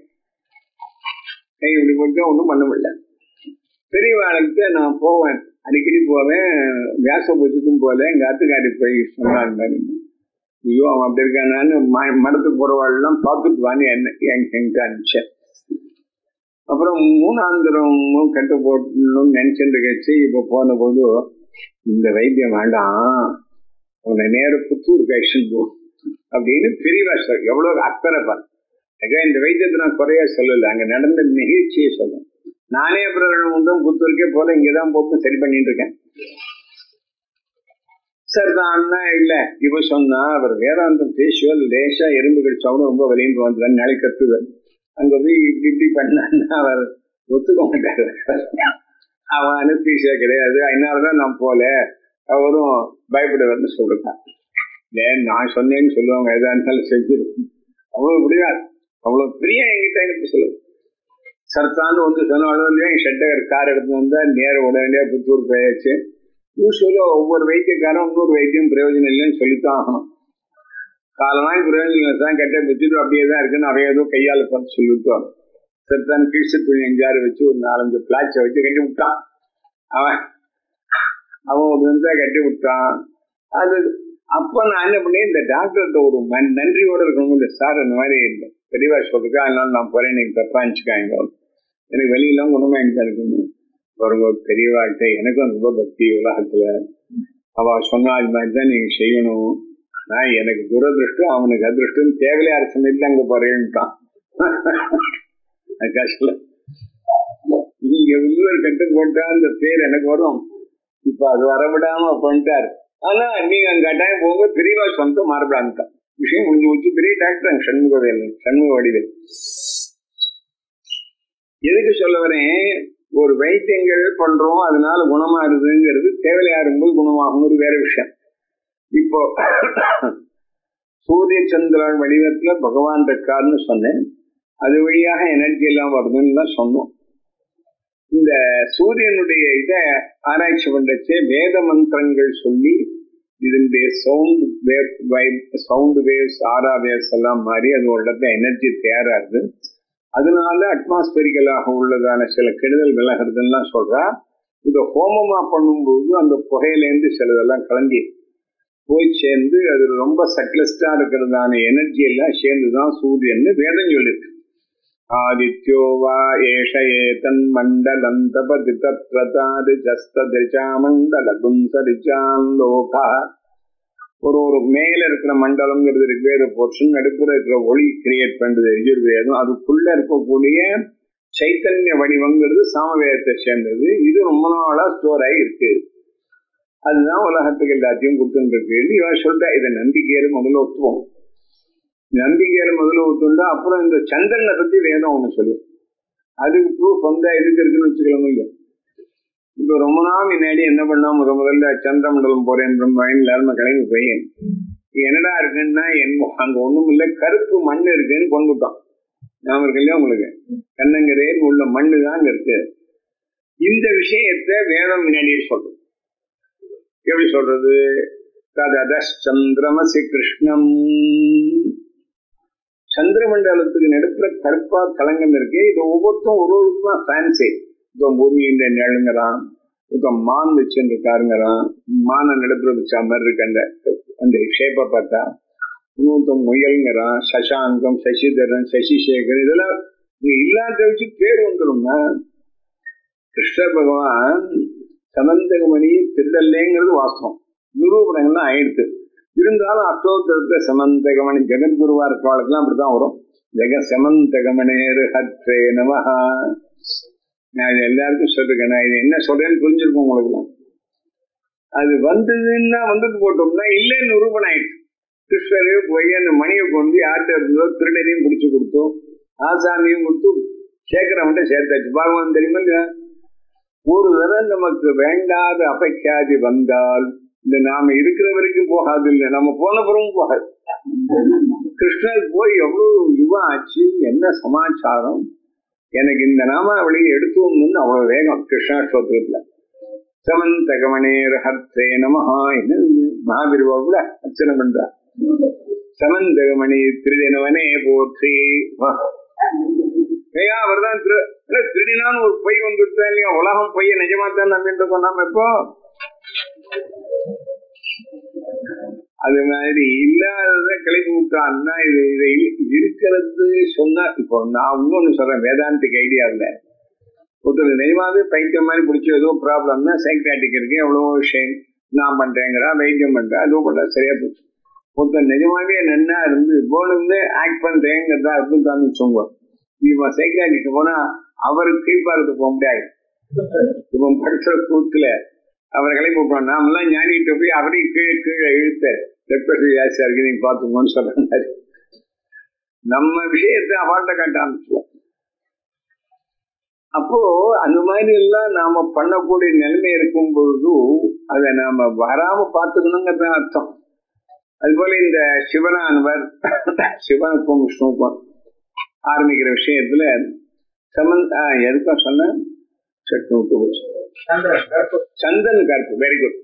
Speaker 1: கை இப்படி போட்டு ஒன்றும் பண்ண முடியல பெரியவாளுக்கு நான் போவேன் அடிக்கடி போவேன் வியாச பூஜைக்கும் போல எங்க ஆத்துக்காரி போய் சொன்னாங்க ஐயோ அவன் அப்படி இருக்கானான்னு மடத்துக்கு போறவாள்லாம் பார்த்துட்டு வான்னு என்ன என்கிட்ட அனுப்பிச்சேன் அப்புறம் மூணாந்திரமும் கட்டு போடணும்னு நினைச்சிட்டு கட்சி இப்ப போன போது இந்த வைத்தியம் வேண்டாம் உன்னை நேர புத்தூர் கழிச்சுட்டு போ அப்படின்னு பெரியவா சொல் எவ்வளவு அக்கறை பாரு இந்த வைத்தியத்தை நான் குறையா சொல்லல அங்க நடந்த நிகழ்ச்சியை சொல்றேன் நானே அப்புறம் ரெண்டு மூணு தான் புத்தூருக்கே போல இங்கதான் போட்டு சரி பண்ணிட்டு இருக்கேன் சார் தான் இல்ல இவ சொன்னா அவர் வேதாந்தம் பேசுவல் லேசா எறும்பு கடிச்சாவும் ரொம்ப வலின்னு வந்துடுறாரு நாளைக்கு கத்துவார் அங்க போய் இப்படி இப்படி பண்ணான்னா அவர் ஒத்துக்க மாட்டாரு அவன் அனுப்பீசா கிடையாது அதனாலதான் நான் போல அவரும் பயப்படுவார்னு சொல்றான் ஏன் நான் சொன்னேன்னு சொல்லுவாங்க எதா இருந்தாலும் செஞ்சிருக்கும் அவ்வளவு முடியாது அவ்வளவு பிரியா என்கிட்ட எனக்கு சொல்லுங்க சர்த்தான்னு வந்து சொன்னாலும் இல்லையா ஷெட்டர் கார் எடுத்து வந்தா நேர உடனடியா புத்தூர் போயாச்சு யூஸ்வலா ஒவ்வொரு வைத்தியக்காரன் இன்னொரு வைத்தியம் பிரயோஜனம் இல்லைன்னு சொல்லித்தான் ஆகணும் காலனாய் பிரயோஜனம் இல்லை தான் கெட்ட வச்சுட்டு அப்படியே தான் இருக்குன்னு அவைய ஏதோ கையால பார்த்து சொல்லிவிட்டான் சர்த்தான் கீழ்ச்சி துணி அஞ்சாறு வச்சு ஒரு நாலஞ்சு பிளாட்சை வச்சு கட்டி விட்டான் அவன் அவன் ஒரு வந்து கட்டி விட்டான் அது அப்ப நான் என்ன பண்ணேன் இந்த டாக்டர்கிட்ட ஒரு நன்றியோட இருக்கணும் இந்த சார் இந்த மாதிரி இல்லை பெரியவா சொல்றா அதனால நான் போறேன் நீங்க தப்பா நினைச்சுக்காங்க எனக்கு வெளியெல்லாம் குணமா எனக்கு இருக்குன்னு வருங்க பெரியவாட்ட எனக்கும் ரொம்ப பக்தி உலகத்துல அவ சொன்னா அது மாதிரிதான் நீங்க செய்யணும் ஆனா எனக்கு துரதிருஷ்டம் அவனுக்கு அதிருஷ்டம் தேவையா சமயத்துல அங்க போறேன்ட்டான் கஷ்டம் நீங்க உள்ளூர் கட்டு போட்டா அந்த பேர் எனக்கு வரும் இப்ப அது வரவிடாம பண்ணிட்டாரு ஆனா நீங்க அங்க கட்டாயம் போங்க பெரியவா சொந்தம் மாறப்படான்ட்டான் விஷயம் முடிஞ்சு வச்சு பெரிய டாக்டர் சண்முக சண்முக வடிவேல் எதுக்கு சொல்ல வரேன் ஒரு வைத்தியங்கள் பண்றோம் அதனால குணமாறுதுங்கிறது தேவையா இருக்கும்போது குணமாகும் ஒரு வேற விஷயம் இப்போ சூரிய சந்திரன் வடிவத்துல பகவான் இருக்காருன்னு சொன்னேன் அது வழியாக எனர்ஜி எல்லாம் வருதுன்னு தான் சொன்னோம் இந்த சூரியனுடைய இத ஆராய்ச்சி பண்றச்சே வேத மந்திரங்கள் சொல்லி இதனுடைய sound wave vibe sound waves aura waves எல்லாம் மாறி அது ஒரு இடத்துல எனர்ஜி தயாராகுது அதனால அட்மாஸ்பரிக்கலாக உள்ளதான சில கெடுதல் விலகிறதுலாம் சொல்றா இதை ஹோமமா பண்ணும்போது அந்த புகையிலேருந்து சிலதெல்லாம் கலங்கி போய் சேர்ந்து அது ரொம்ப சக்லஸ்டா இருக்கிறதான எனர்ஜி எல்லாம் சேர்ந்துதான் சூரியன் வேதம் சொல்லிருக்கு ஆதித்யோ வா ஏஷ ஏதன் மண்டலம் தபதி தத்ரதாதி ஜஸ்திருச்சா மண்டல கும்சரிச்சான் லோகா ஒரு ஒரு மேல இருக்கிற மண்டலம்ங்கிறது ரிக்வேத போர்ஷன் நடுப்புற இருக்கிற ஒளி கிரியேட் பண்றது யஜுர்வேதம் அதுக்குள்ள இருக்கக்கூடிய சைத்தன்ய வடிவங்கிறது சாமவேதத்தை சேர்ந்தது இது ரொம்ப நாளா ஸ்டோர் ஆகி இருக்கு அதுதான் உலகத்துக்கு எல்லாத்தையும் கொடுத்துட்டு இருக்கு இவன் சொல்லிட்டா இதை நம்பிக்கையில முதல்ல ஒத்துவோம் நம்பிக்கையில முதல்ல ஒத்துண்டா அப்புறம் இந்த சந்திரனை பத்தி வேதம் ஒண்ணு சொல்லு அதுக்கு ப்ரூஃப் வந்தா எதுக்கு இருக்குன்னு வச்சுக்கலாம் இல்ல இப்ப ரொம்ப நாள் முன்னாடி என்ன பண்ணா முத முதல்ல சந்திரமண்டலம் போறேன் பிரம்மாயின் எல்லாருமே கிளம்பி போய் என்னடா இருக்குன்னா என் அங்க ஒண்ணும் இல்ல கருப்பு மண் இருக்குன்னு கொண்டுட்டான் ஞாபகம் இருக்கு இல்லையா உங்களுக்கு கண்ணங்கரேன்னு உள்ள மண்ணு தான் அங்க இருக்கு இந்த விஷயத்தை வேதம் முன்னாடியே சொல்றது எப்படி சொல்றது தததந்திரமசி கிருஷ்ணம் சந்திரமண்டலத்துக்கு நடுப்புற கருப்பா கலங்கம் இருக்கு இது ஒவ்வொருத்தரும் ஒரு ஒரு தான் ஃபேன்சி இப்போ பூமியின் நிழலுங்கிறான் இப்போ மான் வச்சுருக்காருங்கிறான் மானை நடுப்புற வச்ச மாதிரி இருக்கு அந்த அந்த ஷேப்பை பார்த்தா இன்னொருத்தம் முயல்ங்கிறான் சசாங்கம் சசிதரன் சசிசேகர் இதெல்லாம் இங்க இல்லாத வச்சு பேர் வந்துடும்னா கிருஷ்ண பகவான் சமந்தகமணி திருடல்லேங்கிறது வாஸ்தவம் நிரூபணங்கள்லாம் ஆயிடுது இருந்தாலும் அக்டோபரத்துல சமந்தகமணி ஜெகத்குருவா இருக்கவாளுக்கெல்லாம் அப்படித்தான் வரும் ஜெக சமந்தகமணேர் ஹத்ரே நமஹா நான் இது எல்லாருக்கும் சொல்லிருக்கேன் நான் இது என்ன சொல்றேன்னு புரிஞ்சிருக்கும் உங்களுக்குலாம் அது வந்ததுன்னா வந்துட்டு போட்டோம்னா இல்லைன்னு நிரூபணம் ஆயிடுச்சு கிருஷ்ணரே போய் அந்த மணியை கொண்டு யார்கிட்ட இருந்தோ திருடனையும் பிடிச்சு கொடுத்தோம் ஆசாமியும் கொடுத்து சேர்க்கிறவன்ட்ட சேர்த்தாச்சு பகவான் தெரியுமா இல்லையா ஒரு தடவை நமக்கு வேண்டாத அபைக்காதி வந்தால் இந்த நாம இருக்கிற வரைக்கும் போகாது இல்லை நம்ம போன பிறகும் போகாது கிருஷ்ணர் போய் எவ்வளவு யுவம் ஆச்சு என்ன சமாச்சாரம் எனக்கு இந்த நாமாவளியை எடுத்தோம்னு அவ்வளவு வேகம் கிருஷ்ணா ஸ்தோத்திரத்துல சமந்தகமணேர் ஹர்த்தே நமஹா என்ன மகாபிரிவாவுல அர்ச்சனை பண்றா சமந்தகமணி திருதினவனே போற்றி ஐயா அவர்தான் திரு திருடினான்னு ஒரு பொய் வந்துட்டா இல்லையா உலகம் பொய்ய நிஜமா தான் நம்பிட்டு இருக்கோம் நாம இப்போ அது மாதிரி இல்லாதத கிளப்பி விட்டான்னா இது இதை இருக்கிறது சொன்னா இப்போ நான் இன்னொன்னு சொல்றேன் வேதாந்திக் ஐடியா இல்ல ஒருத்தர் நிஜமாவே பைத்தியம் மாதிரி பிடிச்சி ஏதோ ப்ராப்ளம்னா சைக்காட்டிக் இருக்கு எவ்வளவோ விஷயம் நான் பண்றேங்கிறா வைத்தியம் பண்றேன் அதோ பண்ண சரியா போச்சு ஒருத்தர் நிஜமாவே நன்னா இருந்து போனது ஆக்ட் பண்றேங்கிறதா இருக்கும் தான் வச்சுங்க இவன் சைக்காட்டிக்கு போனா அவருக்கு கீழ்பாரத்து போக முடியாது இவன் படிச்ச கூத்துல அவரை கிளம்பி விட்டான் நாமெல்லாம் ஞானிகிட்ட போய் அவரையும் கீழே கீழே இழுத்த ரெப்ரஸி ஜாஸ்தியா இருக்கு நீங்க பாத்துக்கோன்னு சொல்றாரு நம்ம விஷயத்தை அவள்கிட்ட காட்ட ஆரம்பிச்சுவோம் அப்போ அந்த மாதிரி எல்லாம் நாம பண்ணக்கூடிய நிலைமை இருக்கும் பொழுது அதை நாம வராம பாத்துக்கணுங்கிறது அர்த்தம் அதுபோல இந்த சிவனானவர் சிவனுக்கும் விஷ்ணுவுக்கும் ஆரம்பிக்கிற விஷயத்துல சமந்த் எதுக்கும் சொன்ன சட்டு விட்டு போச்சு சந்தன் கருப்பு வெரி குட்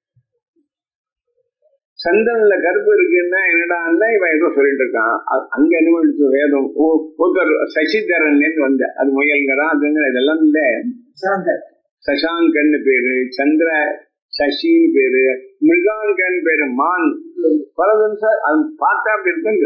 Speaker 1: சந்தன்ல கருப்பு இருக்குன்னா என்னடான்னா இவன் ஏதோ சொல்லிட்டு இருக்கான் அங்க என்ன வேதம் ஒருத்தர் சசிதரன் வந்த அது முயல்கிறான் அதுங்கிற இதெல்லாம் இல்ல சசாங்கன்னு பேரு சந்திர சசின்னு பேரு மிருகாங்கன் பேரு மான் பலதும் சார் அது பார்த்தா அப்படி இருக்குங்க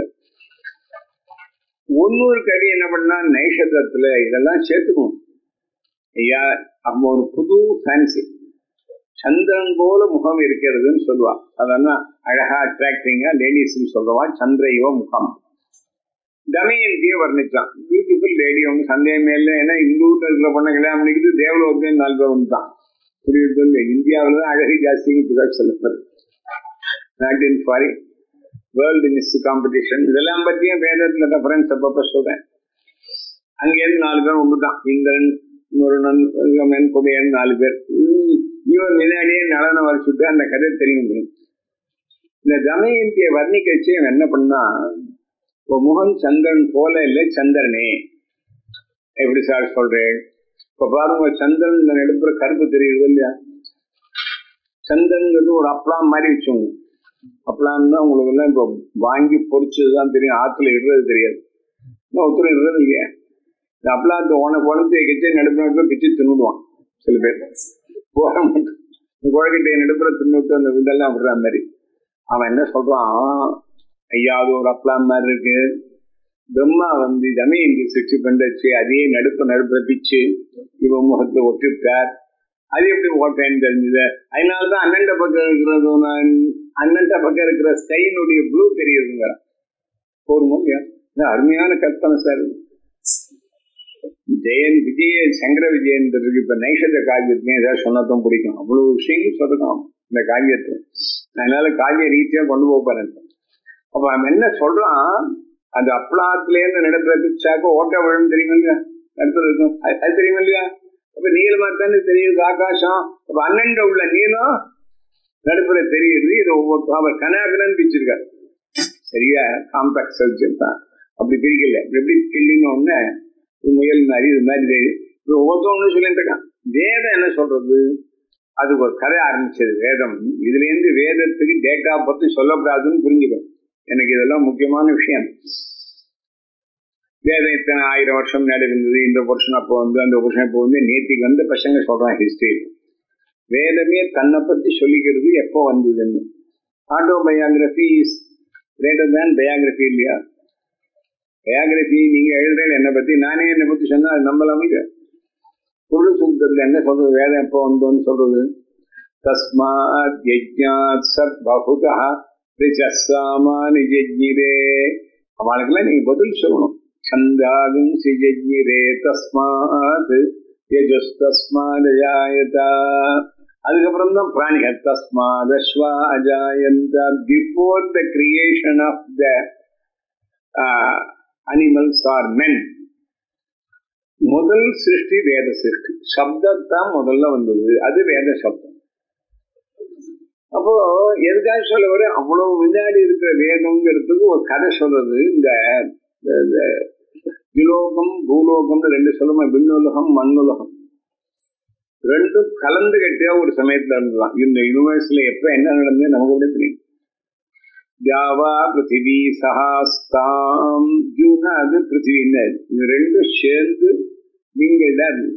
Speaker 1: ஒன்னொரு கவி என்ன பண்ணா நைஷதத்துல இதெல்லாம் சேர்த்துக்கணும் ஐயா அப்போ ஒரு புது ஃபேன்சி சந்திரன் போல முகம் இருக்கிறதுன்னு சொல்லுவா அதெல்லாம் அழகா அட்ராக்டிங்கா லேடிஸ்ன்னு சொல்றவா சந்திரையோ முகம் தமயந்தியை வர்ணிச்சான் பியூட்டிஃபுல் லேடி அவங்க சந்தேகமே இல்லை ஏன்னா இந்த ஊர்ல இருக்கிற பொண்ணை கல்யாணம் பண்ணிக்கிட்டு தேவலோகத்தையும் நாலு பேர் வந்துட்டான் புரியுது இல்லை இந்தியாவில தான் அழகு ஜாஸ்திங்கிறதுக்காக சொல்லப்படுது not in foreign world miss competition இதெல்லாம் பத்தியும் வேதத்துல ரெஃபரன்ஸ் அப்பப்ப சொல்றேன் அங்கேருந்து நாலு பேர் ஒன்றுதான் இந்திரன் முருணன் மென் குடையன் நாலு பேர் இவன் முன்னாடியே நலனை வரைச்சுட்டு அந்த கதை தெரியும் இந்த தமயந்தியை வர்ணிக்கச்சு என்ன பண்ணா இப்போ முகன் சந்திரன் போல இல்லை சந்திரனே எப்படி சார் சொல்றேன் இப்ப பாருங்க சந்திரன் இந்த நடுப்புற கருப்பு தெரியுது இல்லையா சந்திரன்கிறது ஒரு அப்பளம் மாதிரி வச்சோங்க அப்பலாம் தான் உங்களுக்கு எல்லாம் இப்போ வாங்கி பொறிச்சதுதான் தெரியும் ஆத்துல இடுறது தெரியாது இன்னும் ஒருத்தர் இடுறது இல்லையா இந்த அப்பலாத்தை உன குழந்தைய கிச்சே நடுப்பு நடுப்புல பிச்சு தின்னுடுவான் சில பேர் போற மட்டும் குழந்தைய நடுப்புற தின்னுட்டு அந்த இதெல்லாம் விடுற மாதிரி அவன் என்ன சொல்றான் ஐயா அது ஒரு அப்பலாம் மாதிரி இருக்கு பிரம்மா வந்து தமையந்தி சிருஷ்டி பண்ணச்சு அதே நடுப்பு நடுப்புல பிச்சு இவன் முகத்தை ஒட்டிவிட்டார் அது எப்படி ஓட்டேன்னு தெரிஞ்சது அதனாலதான் அண்ணன் பக்கம் இருக்கிறது அண்ணன் பக்கம் இருக்கிற ஸ்கைனுடைய ப்ளூ தெரியுதுங்க ஒரு இல்லையா அருமையான கற்பனை சார் ஜெயன் விஜய சங்கர விஜயன் இருக்கு இப்ப நைஷத காவியத்துக்கு ஏதாவது சொன்னதும் பிடிக்கும் அவ்வளவு விஷயங்கள் சொல்லலாம் இந்த காவியத்தை அதனால காவிய ரீதியா கொண்டு போறேன் அப்ப அவன் என்ன சொல்றான் அந்த அப்பளாத்துல இருந்து நடப்புற பிச்சாக்க ஓட்ட விழும் தெரியுமா இல்லையா நடுப்புற இருக்கும் அது தெரியுமா இல்லையா அப்ப நீளமா தானே தெரியுது ஆகாசம் அப்ப அண்ணன் உள்ள நீளம் நடுப்புற தெரியுது இது ஒவ்வொரு அவர் கனாபிலன்னு பிச்சிருக்காரு சரியா காம்பாக்ட் வச்சிருக்கான் அப்படி பிரிக்கல எப்படி கிள்ளின உடனே இது முயல் மாதிரி இது மாதிரி தெரியுது இது ஒவ்வொருத்தவங்களும் சொல்லிட்டு இருக்கான் வேதம் என்ன சொல்றது அது ஒரு கதை ஆரம்பிச்சது வேதம் இதுல இருந்து வேதத்துக்கு டேட்டா பத்தி சொல்லக்கூடாதுன்னு புரிஞ்சுக்கணும் எனக்கு இதெல்லாம் முக்கியமான விஷயம் வேதம் இத்தனை ஆயிரம் வருஷம் முன்னாடி இருந்தது இந்த வருஷம் அப்போ வந்து அந்த வருஷம் இப்போ வந்து நேத்திக்கு வந்து பசங்க சொல்றான் ஹிஸ்டரி வேதமே தன்னை பத்தி சொல்லிக்கிறது எப்போ வந்ததுன்னு autobiography is greater than biography இல்லையா பயோகிராஃபி நீங்க எழுதுறது என்னை பத்தி நானே என்னை பத்தி சொன்னா அது நம்பலாமே இல்லையா? பொருள் சுத்தத்துல என்ன சொல்றது வேதம் எப்போ வந்தோன்னு சொல்றது தஸ்மாத் யஜ்ஞாத் சத் பகுதா ரிச்சசாமானி ஜஜ்ஞிரே அவளுக்கெல்லாம் நீங்க பதில் சொல்லணும் சந்தாகும் சிஜஜ்ஞிரே தஸ்மாத் யஜஸ்தஸ்மாத் அஜாயதா அதுக்கப்புறம் தான் பிராணிகள் தஸ்மாத் அஸ்வா அஜாயந்த before the creation of the animals are men முதல் சிருஷ்டி வேத சிருஷ்டி சப்தத்தான் முதல்ல வந்தது அது வேத சப்தம் அப்போ எதுக்காக சொல்ல வர அவ்வளவு முன்னாடி இருக்கிற வேதம்ங்கிறதுக்கு ஒரு கதை சொல்றது இந்த இந்த திலோகம் பூலோகம்னு ரெண்டு சொல்லுமா விண்ணுலகம் மண்ணுலகம் ரெண்டும் கலந்து கட்டியா ஒரு சமயத்துல இருந்தலாம் இந்த யூனிவர்ஸ்ல எப்ப என்ன நடந்தது நமக்கு எப்படி தெரியும் ஜாவா பிருத்திவி சஹாஸ்தாம் ஜூனா அது பிருத்திவின்னு இது ரெண்டும் சேர்ந்து விங்கல்டா இருந்தது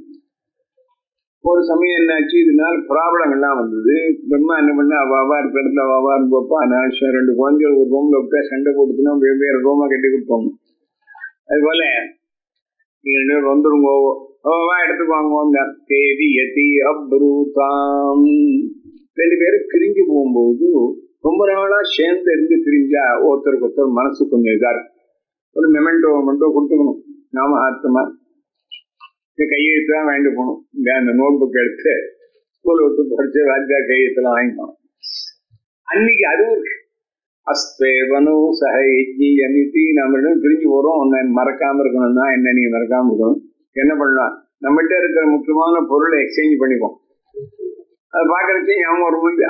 Speaker 1: ஒரு சமயம் என்னாச்சு இதனால ப்ராப்ளங்கள்லாம் வந்தது பிரம்மா என்ன பண்ண அவாவா இருக்கிற இடத்துல அவாவா இருந்தப்போ அனாவசியம் ரெண்டு குழந்தைகள் ஒரு ரூம்ல விட்டா சண்டை போட்டுச்சுன்னா வெவ்வேறு ரூமா கட்டி கொடுத்தோம் அது போல நீங்க ரெண்டு பேரும் வந்துருங்கோ அவாவா எடுத்துக்கு வாங்குவோங்க தேவி யதி அப்ரூதாம் ரெண்டு பேரும் பிரிஞ்சு போகும்போது ரொம்ப நாளா சேர்ந்து இருந்து பிரிஞ்சா ஒருத்தருக்கு ஒருத்தர் மனசு கொஞ்சம் இதா இருக்கும் ஒரு மெமெண்டோ மெமெண்டோ கொடுத்துக்கணும் நாமஹாத்தமா இந்த கையெழுத்து தான் வாங்கிட்டு போகணும் இந்த அந்த நோட் புக் எடுத்து ஸ்கூல் விட்டு படிச்சு ராஜா கையெழுத்துலாம் வாங்கிக்கணும் அன்னைக்கு அதுவும் இருக்கு அஸ்தேவனு சக யஜ்ஞியமிதி நம்ம ரெண்டும் பிரிஞ்சு போறோம் உன்னை மறக்காம இருக்கணும்னா என்ன நீ மறக்காம இருக்கணும் என்ன பண்ணலாம் நம்மகிட்ட இருக்கிற முக்கியமான பொருளை எக்ஸ்சேஞ்ச் பண்ணிப்போம் அது பாக்குறதுக்கு ஞாபகம் வரும் இல்லையா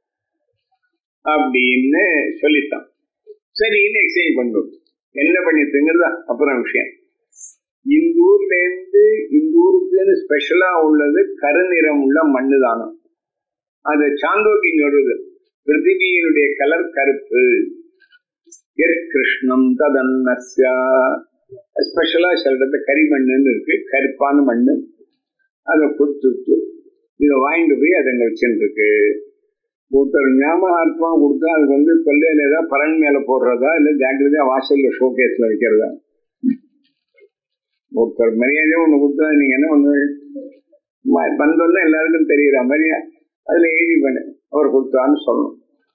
Speaker 1: அப்படின்னு சொல்லித்தான் சரின்னு எக்ஸ்சேஞ்ச் பண்ணும் என்ன பண்ணிட்டுங்கிறதா அப்புறம் விஷயம் இந்த ஊர்ல இருந்து இந்த ஊருக்கு ஸ்பெஷலா உள்ளது கருநிறம் உள்ள மண்ணு தானம் அது சாந்தோக்கி சொல்றது பிருத்திவியினுடைய கலர் கருப்பு எத் கிருஷ்ணம் ததன்னஸ்யா ஸ்பெஷலா சொல்றது கரிமண்ணுன்னு இருக்கு கருப்பான மண்ணு அதை கொடுத்துட்டு இதை வாங்கிட்டு போய் அதை அங்க வச்சுட்டு இருக்கு ஒருத்தர் ஞாபகார்த்தமா கொடுத்தா அது வந்து கொல்லையில ஏதாவது பரன் மேல போடுறதா இல்ல ஜாக்கிரதையா வாசல்ல ஷோகேஸ்ல வைக்கிறதா ஒருத்தர் மரியாதையா ஒண்ணு கொடுத்தா நீங்க என்ன பண்ணுவீங்க வந்தோன்னா எல்லாருக்கும் தெரியுற மாதிரியா அதுல எழுதி பண்ணு அவர் கொடுத்தான்னு சொல்லணும்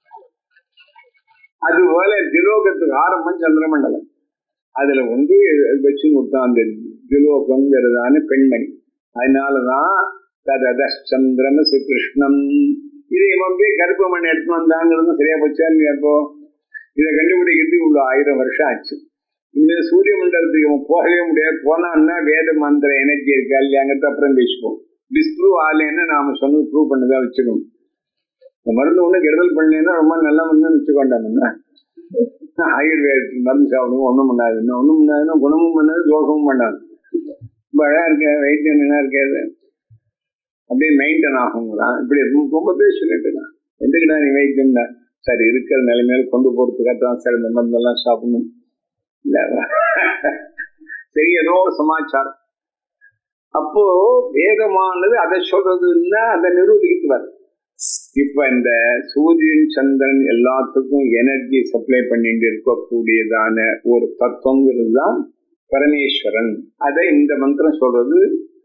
Speaker 1: அது போல திலோகத்துக்கு ஆரம்பம் சந்திரமண்டலம் அதுல வந்து வச்சு கொடுத்தான் அந்த திலோகங்கிறதான பெண்மணி அதனாலதான் ததத சந்திரமசு கிருஷ்ணம் இதை வந்து கருப்பு மண் எடுத்து வந்தாங்கிறது சரியா போச்சா இல்லையா அப்போ இதை கண்டுபிடிக்கிறதுக்கு இவ்வளவு ஆயிரம் வருஷம் ஆச்சு இந்த சூரிய மண்டலத்துக்கு அவன் போகவே முடியாது போனான்னா வேத மந்திர எனர்ஜி இருக்கா இல்லையாங்கிறது அப்புறம் பேசிப்போம் டிஸ்ப்ரூவ் ஆகலைன்னு நாம சொன்னது ப்ரூவ் பண்ணதா வச்சுக்கணும் இந்த மருந்து ஒண்ணு கெடுதல் பண்ணலன்னா ரொம்ப நல்ல மருந்துன்னு வச்சுக்கொண்டாங்கன்னா ஆயுர்வேதத்துக்கு மருந்து சாப்பிடுவோம் ஒண்ணும் பண்ணாதுன்னா ஒண்ணும் பண்ணாதுன்னா குணமும் பண்ணாது தோஷமும் பண்ணாது ரொம்ப அழகா இருக்க வைத்தியம் என்ன இருக்காது அப்படியே மெயின்டைன் ஆகுங்கிறான் இப்படி ரொம்ப பேர் சொல்லிட்டு இருக்கான் எதுக்குடா நீ வைத்தியம்னா சரி இருக்கிற நிலைமையில கொண்டு போறதுக்காக தான் சார் இந்த மருந்தெல்லாம் சாப்பிடணும் இல்ல சரி ஏதோ ஒரு சமாச்சாரம் அப்போ வேகமானது அதை சொல்றதுன்னா அதை நிரூபிக்கிட்டு வருது இப்ப இந்த சூரியன் சந்திரன் எல்லாத்துக்கும் எனர்ஜி சப்ளை பண்ணிட்டு இருக்கக்கூடியதான ஒரு தத்துவங்கிறது தான் பரமேஸ்வரன் அதை இந்த மந்திரம் சொல்றது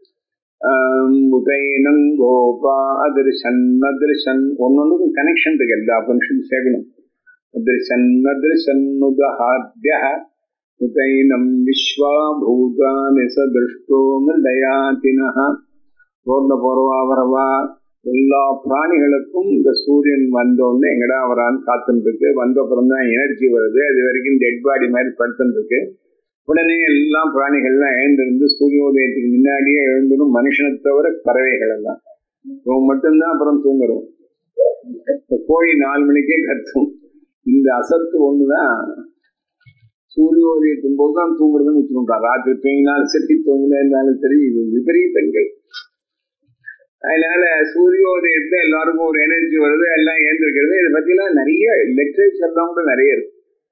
Speaker 1: உதயனம் கோபா அதிர்ஷன் அதிர்ஷன் ஒன்னொன்னுக்கும் கனெக்ஷன் இருக்கு எல்லா ஃபங்க்ஷன் சேர்க்கணும் அதிர்ஷன் அதிர்ஷன் உதஹாத்ய உதைனம் விஸ்வா பூதானி சதிருஷ்டோ மிருடயாத்தினஹ ரோட்ல போறவா வரவா எல்லா பிராணிகளுக்கும் இந்த சூரியன் வந்தோடனே எங்கடா வரான்னு காத்துட்டு இருக்கு வந்த அப்புறம் தான் எனர்ஜி வருது அது வரைக்கும் டெட் பாடி மாதிரி படுத்துட்டு இருக்கு உடனே எல்லாம் பிராணிகள்லாம் எழுந்திருந்து சூரியோதயத்துக்கு முன்னாடியே எழுந்துடும் மனுஷனை தவிர பறவைகள் எல்லாம் இவன் மட்டும்தான் அப்புறம் தூங்குறோம் கோழி நாலு மணிக்கே கத்தும் இந்த அசத்து ஒண்ணுதான் சூரியோதயத்தின் போது தான் தூங்குறதுன்னு வச்சுக்கோங்க ராத்திரி தூங்கினாலும் சரி தூங்கினாலும் சரி இது விபரீதங்கள் அதனால சூரியோதயத்துல எல்லாருக்கும் ஒரு எனர்ஜி வருது எல்லாம் ஏந்திருக்கிறது இதை பத்தி எல்லாம் நிறைய லிட்ரேச்சர்லாம் கூட நிறைய இருக்கு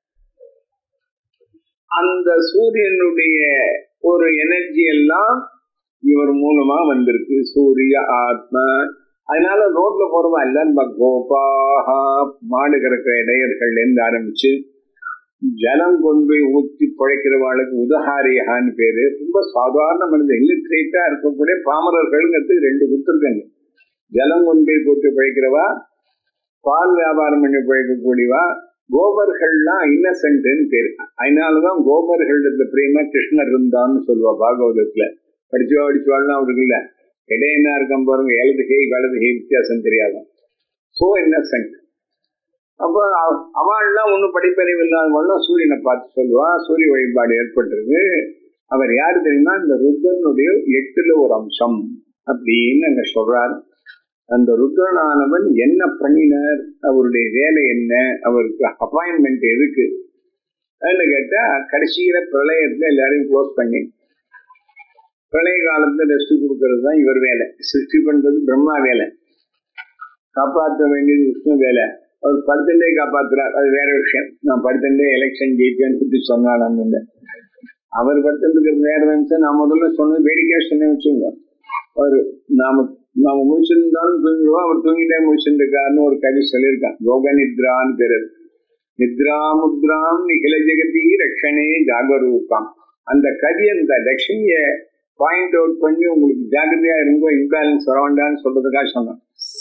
Speaker 1: அந்த சூரியனுடைய ஒரு எனர்ஜி எல்லாம் இவர் மூலமா வந்திருக்கு சூரிய ஆத்மா அதனால ரோட்ல போறவா எல்லாரும் கோபாஹா மாடு கிடக்கிற இடையர்கள்ல இருந்து ஆரம்பிச்சு ஜலம் கொண்டு போய் ஊற்றி பிழைக்கிறவாளுக்கு உதகாரியான்னு பேரு ரொம்ப சாதாரண மனிதன் இல்லிட்ரேட்டா இருக்கக்கூடிய பாமரர்கள்ங்கிறதுக்கு ரெண்டு கொடுத்துருக்காங்க ஜலம் கொண்டு போய் போட்டு பிழைக்கிறவா பால் வியாபாரம் பண்ணி பிழைக்கக்கூடியவா கோபர்கள்லாம் இன்னசென்ட்னு பேரு அதனாலதான் கோபர்கள்ல பிரேமா கிருஷ்ணர் இருந்தான்னு சொல்லுவா பாகவதத்துல படிச்சுவா படிச்சுவாள்லாம் அவருக்கு இல்ல இடையனா இருக்கம் பாருங்க எழுது கை வலது கை வித்தியாசம் தெரியாதான் சோ இன்னசென்ட் அப்ப அவள்லாம் ஒன்றும் படிப்பறிவு இல்லாதவள்லாம் சூரியனை பார்த்து சொல்லுவா சூரிய வழிபாடு ஏற்பட்டிருக்கு அவர் யாரு தெரியுமா இந்த ருத்ரனுடைய எட்டுல ஒரு அம்சம் அப்படின்னு அங்க சொல்றார் அந்த ருத்ரனானவன் என்ன பண்ணினார் அவருடைய வேலை என்ன அவருக்கு அப்பாயின்மெண்ட் எதுக்கு கேட்டா கடைசியில பிரளயத்துல எல்லாரையும் க்ளோஸ் பண்ணி பிரளய காலத்துல ரெஸ்ட் கொடுக்கறது தான் இவர் வேலை சிருஷ்டி பண்றது பிரம்மா வேலை காப்பாற்ற வேண்டியது விஷ்ணு வேலை அவர் படுத்துட்டே காப்பாத்துறார் அது வேற விஷயம் நான் படுத்துட்டே எலெக்ஷன் ஜெயிப்பேன்னு பத்தி சொன்னாலும் அவர் படுத்துருக்கிறது வேற நினைச்சு நான் முதல்ல சொன்னது வேடிக்கை சொன்ன வச்சுங்க அவர் நாம நாம முடிச்சிருந்தாலும் தூங்கிடுவோம் அவர் தூங்கிட்டே முடிச்சிருக்காருன்னு ஒரு கவி சொல்லியிருக்கான் யோக நித்ரான்னு பேரு நித்ரா முத்ராம் நிகில ஜெகதி ரக்ஷனே ஜாகரூகம் அந்த கவி அந்த லட்சுமிய பாயிண்ட் அவுட் பண்ணி உங்களுக்கு ஜாகிரதையா இருங்கோ இம்பேலன்ஸ் வரவேண்டான்னு சொல்றதுக்காக சொன்னான்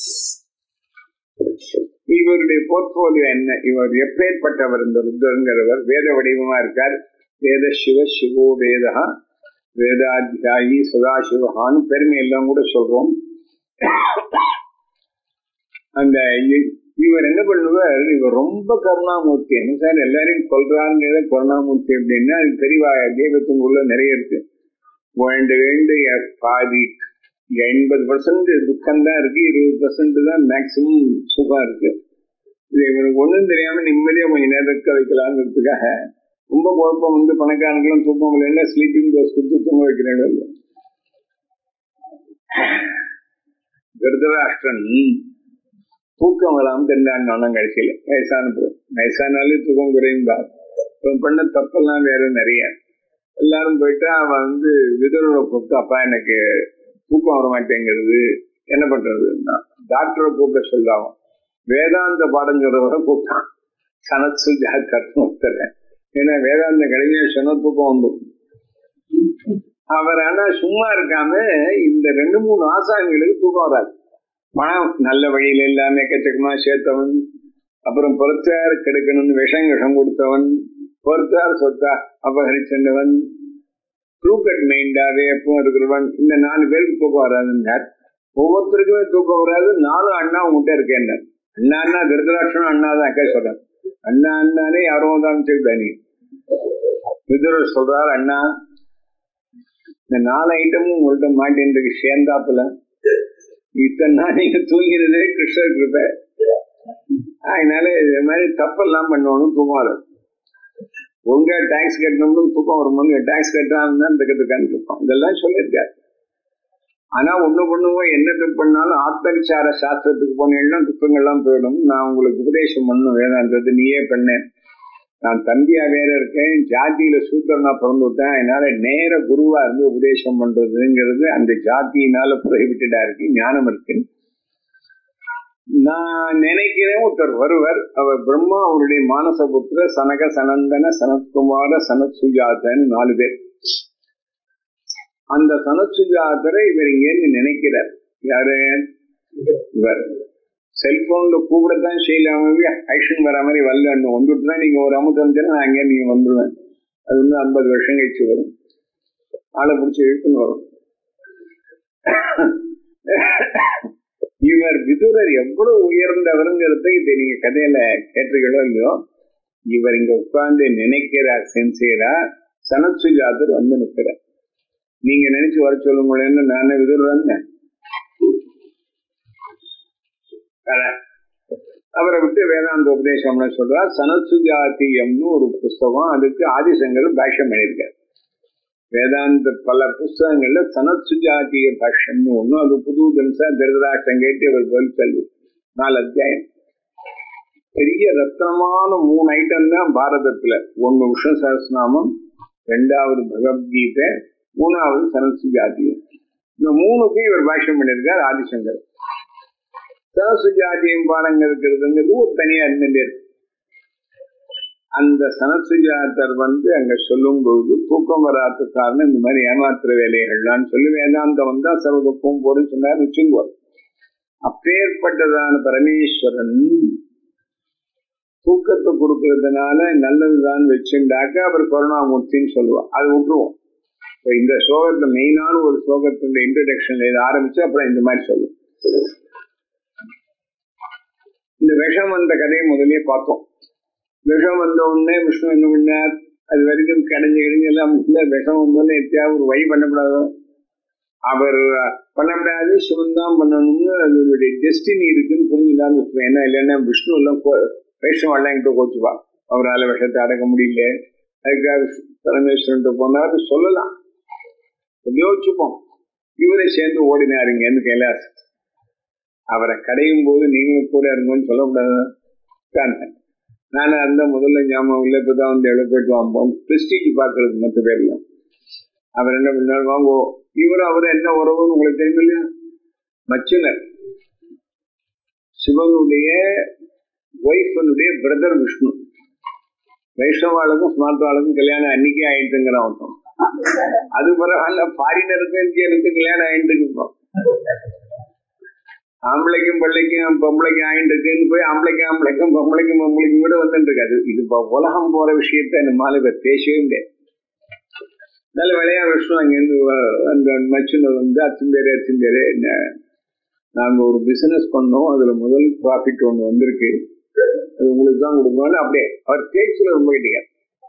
Speaker 1: இவருடைய போர்ட்போலியோ என்ன இவர் எப்பேற்பட்டவர் இந்த ருத்ரங்கிறவர் வேத வடிவமா இருக்கார் வேத சிவ சிவோ வேதா வேதாத்தியாயி சதாசிவகான்னு பெருமை எல்லாம் கூட சொல்றோம் அந்த இவர் என்ன பண்ணுவார் இவர் ரொம்ப கருணாமூர்த்தி என்ன சார் எல்லாரையும் கொல்றாருங்கிறத கருணாமூர்த்தி அப்படின்னா அது தெரியவா தெய்வத்துக்குள்ள நிறைய இருக்கு வேண்டு வேண்டு பாதி எண்பது பர்சன்ட் துக்கம் தான் இருக்கு இருபது பர்சன்ட் தான் மேக்சிமம் சுகம் இருக்கு இது இவனுக்கு ஒண்ணும் தெரியாம நிம்மதியா கொஞ்சம் நேரம் இருக்க வைக்கலாங்கிறதுக்காக ரொம்ப குழப்பம் வந்து பணக்காரங்களும் தூக்கம் இல்லைன்னா ஸ்லீப்பிங் டோஸ் கொடுத்து தூங்க வைக்கிறேன் திருதராஷ்டிரன் தூக்கம் வராம தெரிஞ்சாங்க கடைசியில வயசான வயசானாலே தூக்கம் குறையும்பா பண்ண தப்பெல்லாம் வேற நிறைய எல்லாரும் போயிட்டு அவன் வந்து விதரோட கூப்பிட்டு அப்பா எனக்கு தூக்கம் வர மாட்டேங்கிறது என்ன பண்றதுன்னா டாக்டரை கூப்பிட சொல்லாம வேதாந்த பாடம் சொல்றவரை கூப்பிட்டான் சனத்சு ஜாத்தர்னு ஒருத்தர் ஏன்னா வேதாந்த கடுமையா சொன்ன தூக்கம் வந்துடும் அவர் ஆனா சும்மா இருக்காம இந்த ரெண்டு மூணு ஆசாமிகளுக்கு தூக்கம் வராது பணம் நல்ல வழியில இல்லாம எக்கச்சக்கமா சேர்த்தவன் அப்புறம் பொறுத்தார் கெடுக்கணும்னு விஷம் விஷம் கொடுத்தவன் பொறுத்தார் சொத்தா அபகரிச்சவன் ட்ரூகட் மைண்டாவே எப்பவும் இருக்கிறவன் இந்த நாலு பேருக்கு தூக்கம் வராதுன்னார் ஒவ்வொருத்தருக்குமே தூக்கம் வராது நாலு அண்ணா உங்ககிட்ட இருக்கேன் அண்ணா அண்ணா திருதராட்சணம் அண்ணா தான் அக்கா சொல்றேன் அண்ணா அண்ணானே யாரோ தான் சொல்லிட்டானே விதுரர் சொல்றார் அண்ணா இந்த நாலு ஐட்டமும் உங்கள்கிட்ட மாட்டேன் சேர்ந்தாப்புல இத்தனை நாள் நீங்க தூங்கிறதே கிருஷ்ணர் கிருப்ப அதனால இது மாதிரி தப்பெல்லாம் பண்ணணும் தூக்கம் வரும் ஒழுங்கா டாக்ஸ் கட்டணும்னு தூக்கம் வரும்போது டாக்ஸ் கட்டான்னு இந்த கத்துக்கான்னு இருப்போம் இதெல்லாம் சொல்லியிருக்காரு ஆனா ஒண்ணு பண்ணுவோம் என்ன தப்பு பண்ணாலும் ஆத்மவிசார சாஸ்திரத்துக்கு போனீங்கன்னா துக்கங்கள்லாம் போயிடும் நான் உங்களுக்கு உபதேசம் பண்ணும் வேதாந்தத்தை நீயே பண்ணேன் நான் தம்பியா வேற இருக்கேன் ஜாதியில சூத்திரனா பிறந்து விட்டேன் அதனால நேர குருவா இருந்து உபதேசம் பண்றதுங்கிறது அந்த ஜாதியினால புறவிட்டுட்டா இருக்கு ஞானம் இருக்கு நான் நினைக்கிறேன் ஒருத்தர் வருவர் அவர் பிரம்மா அவருடைய மானசபுத்திர சனக சனந்தன சனத்குமார சனத் சுஜாதன் நாலு பேர் அந்த சனத் சுஜாதரை இவர் இங்கேருந்து நினைக்கிறார் யாரு இவர் செல்போன்ல கூப்பிடத்தான் செய்யலாம ஆக்ஷன் வர மாதிரி வரல வந்துட்டு தான் நீங்க ஒரு அமுதம் நான் அங்கே நீங்க வந்துடுவேன் அது வந்து ஐம்பது வருஷம் கழிச்சு வரும் ஆளை பிடிச்சி இழுத்துன்னு வரும் இவர் விதுரர் எவ்வளவு உயர்ந்தவருங்கிறத இதை நீங்க கதையில கேட்டீங்களோ இல்லையோ இவர் இங்க உட்கார்ந்து நினைக்கிறார் சென்சியரா சனத்சுஜாதர் வந்து நிற்கிறார் நீங்க நினைச்சு வர சொல்லுங்களேன்னு நானே விதுரன் அவரை விட்டு வேதாந்த உபதேசம்னு சொல்றார் சனசுஜாத்தியம்னு ஒரு புஸ்தகம் அதுக்கு ஆதிசங்கர் பாஷ்யம் பண்ணியிருக்கார் வேதாந்த பல புஸ்தகங்கள்ல சனசுஜாத்திய பாஷ்யம்னு ஒண்ணு அது புது தினசா திருதராஷ்டம் கேட்டு அவர் பதில் சொல்லு நாலு அத்தியாயம் பெரிய ரத்னமான மூணு ஐட்டம் தான் பாரதத்துல ஒன்னு விஷ்ணு சகஸ்நாமம் ரெண்டாவது பகவத்கீதை மூணாவது சனசுஜாத்தியம் இந்த மூணுக்கும் இவர் பாஷ்யம் பண்ணியிருக்கார் ஆதிசங்கர் சனசுஜாத்தியம் பாடங்கள் இருக்கிறதுங்கிறது ஒரு தனியா இருந்துட்டே இருக்கு அந்த சனசுஜாத்தர் வந்து அங்க சொல்லும் பொழுது தூக்கம் வராத காரணம் இந்த மாதிரி ஏமாத்துற வேலைகள்லாம் சொல்லி வேதாந்தம் வந்தா சர்வதுக்கும் போடுன்னு சொன்னார் வச்சுங்குவார் அப்பேற்பட்டதான பரமேஸ்வரன் தூக்கத்தை கொடுக்கறதுனால நல்லதுதான் வச்சுண்டாக்க அவர் கருணாமூர்த்தின்னு சொல்லுவார் அது விட்டுருவோம் இப்ப இந்த ஸ்லோகத்துல மெயினான ஒரு ஸ்லோகத்தினுடைய இன்ட்ரடக்ஷன் இதை ஆரம்பிச்சு அப்புறம் இந்த மாதிரி சொல்லுவோம் இந்த விஷம் வந்த கதையை முதலே பார்த்தோம் விஷம் வந்த உடனே விஷ்ணு என்ன பண்ணார் அது வரைக்கும் கடைஞ்சு கடைஞ்சு எல்லாம் இந்த விஷம் வந்தோடனே எத்தியாவது ஒரு வழி பண்ணக்கூடாதோ அவர் பண்ணக்கூடாது சிவன் தான் பண்ணணும்னு அதனுடைய டெஸ்டினி இருக்குன்னு புரிஞ்சுக்கான்னு வச்சுக்கோங்க ஏன்னா இல்லைன்னா விஷ்ணு எல்லாம் வைஷ்ணவ எல்லாம் என்கிட்ட கோச்சுப்பா அவரால் விஷத்தை அடக்க முடியல அதுக்காக பரமேஸ்வரன் போனாரு சொல்லலாம் யோசிச்சுப்போம் இவரை சேர்ந்து ஓடினாருங்கன்னு கைலாஸ் அவரை கடையும் போது நீங்களும் கூட இருங்கன்னு சொல்லக்கூடாது நானும் அந்த முதல்ல ஞாபகம் இல்லை இப்பதான் வந்து எவ்வளவு போயிட்டு வாம்போம் பிரெஸ்டீஜ் பார்க்கறது மற்ற பேர்லாம் அவர் என்ன பண்ணாரு வாங்கோ இவரும் அவரும் என்ன உறவுன்னு உங்களுக்கு தெரியும் இல்லையா மச்சினர் சிவனுடைய ஒய்ஃபனுடைய பிரதர் விஷ்ணு வைஷ்ணவாளுக்கும் ஸ்மார்த்தாளுக்கும் கல்யாணம் அன்னைக்கே ஆயிட்டுங்கிற அர்த்தம் அது பரவாயில்ல ஃபாரினருக்கும் இந்தியனுக்கும் கல்யாணம் ஆயிட்டு இப்போ ஆம்பளைக்கும் பிள்ளைக்கும் பொம்பளைக்கும் ஆயிட்டு இருக்குன்னு போய் ஆம்பளைக்கும் ஆம்பளைக்கும் பொம்பளைக்கும் பொம்பளைக்கும் கூட வந்துட்டு இருக்காது இது இப்போ உலகம் போற விஷயத்த நம்மளால இப்ப பேசவே முடியாது நல்ல வேலையா விஷ்ணு அங்கேருந்து அந்த மச்சுனர் வந்து அச்சம்பேரு அச்சம்பேரு நாங்க ஒரு பிசினஸ் பண்ணோம் அதுல முதல் ப்ராஃபிட் ஒண்ணு வந்திருக்கு அது உங்களுக்கு தான் கொடுக்கணும் அப்படியே அவர் பேச்சுல ரொம்ப கிட்டீங்க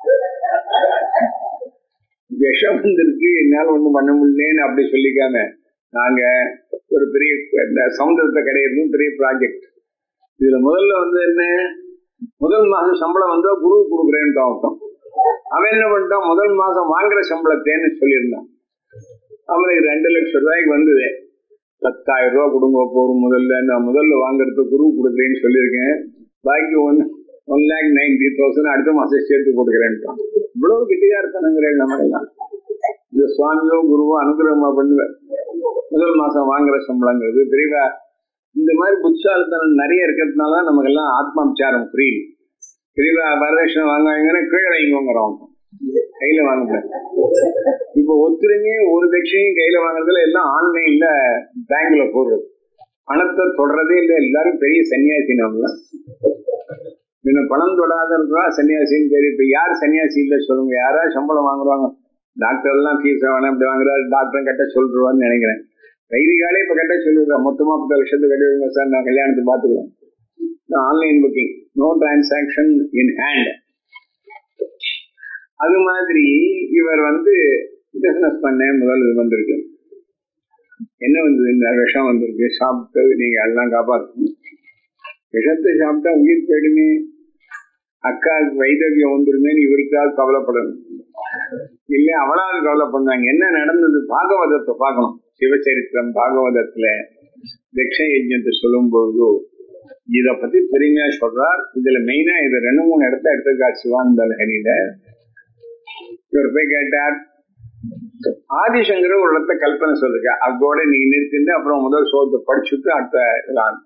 Speaker 1: விஷம் வந்திருக்கு என்னால ஒண்ணும் பண்ண முடியலன்னு அப்படி சொல்லிக்காம நாங்க ஒரு பெரிய இந்த சமுதிரத்தை கிடையாது பெரிய ப்ராஜெக்ட் இதுல முதல்ல வந்து என்ன முதல் மாசம் சம்பளம் வந்தா குரு கொடுக்குறேன்னு அர்த்தம் அவன் என்ன பண்ணிட்டான் முதல் மாசம் வாங்குற சம்பளத்தேன்னு சொல்லியிருந்தான் அவனுக்கு ரெண்டு லட்சம் ரூபாய்க்கு வந்தது பத்தாயிரம் ரூபாய் கொடுங்க போறோம் முதல்ல நான் முதல்ல வாங்குறது குரு கொடுக்குறேன்னு சொல்லியிருக்கேன் பாக்கி one one lakh ninety thousand அடுத்த மாசம் சேர்த்து கொடுக்குறேன்ட்டான் இவ்வளவு கெட்டிகாரத்தனங்கிறேன் நமக்கெல்லாம் இந்த சுவாமியோ குருவோ அனுகிரகமா பண்ணுவேன் முதல் மாசம் வாங்குற சம்பளங்கிறது பெரியவா இந்த மாதிரி புத்தாலித்தனம் நிறைய இருக்கிறதுனால நமக்கெல்லாம் ஆத்மா விசாரம் புரியுது பெரியவா வரதட்சணை வாங்குவாங்கன்னா கீழே வைங்கோங்கிறோம் கையில வாங்க இப்ப ஒத்துருமே ஒரு தட்சணையும் கையில வாங்குறதுல எல்லாம் ஆன்லைன்ல பேங்க்ல போடுறது பணத்தை தொடர்றதே இல்லை எல்லாரும் பெரிய சன்னியாசி நம்மளாம் இன்ன பணம் தொடாத இருக்கா சன்னியாசின்னு பேரு இப்ப யார் சன்னியாசி இல்ல சொல்லுங்க யாரா சம்பளம் வாங்குறாங்க டாக்டர் எல்லாம் ஃபீஸ் வேணாம் இப்படி வாங்குறாரு டாக்டர் கட்ட சொல்றான்னு நினைக்கிறேன் வைதிகாலே இப்ப கட்ட சொல்லிடுறேன் மொத்தமா பத்து லட்சத்துக்கு கட்டிடுங்க சார் நான் கல்யாணத்தை பாத்துக்கிறேன் online booking no transaction in hand அது மாதிரி இவர் வந்து பிசினஸ் பண்ண முதல் இது வந்திருக்கு என்ன வந்தது இந்த விஷம் வந்திருக்கு சாப்பிட்டு நீங்க எல்லாம் காப்பாற்றணும் விஷத்தை சாப்பிட்டா உயிர் போயிடுமே அக்காவுக்கு வைதவியம் வந்துருமேன்னு இவருக்காக கவலைப்படணும் இல்ல அவளாவது கவலைப்படுறாங்க என்ன நடந்தது பாகவதத்தை பார்க்கணும் சிவச்சரித்திரம் பாகவதத்துல தட்ச யஜ்யத்தை சொல்லும் பொழுது இத பத்தி பெருமையா சொல்றார் இதுல மெயினா இது ரெண்டு மூணு இடத்த எடுத்துக்கா சிவானந்த லஹரியில இவர் போய் கேட்டார் ஆதிசங்கர ஒரு இடத்த கல்பனை சொல்லுங்க அதோட நீங்க நிறுத்திட்டு அப்புறம் முதல் சோகத்தை படிச்சுட்டு அடுத்த இதெல்லாம்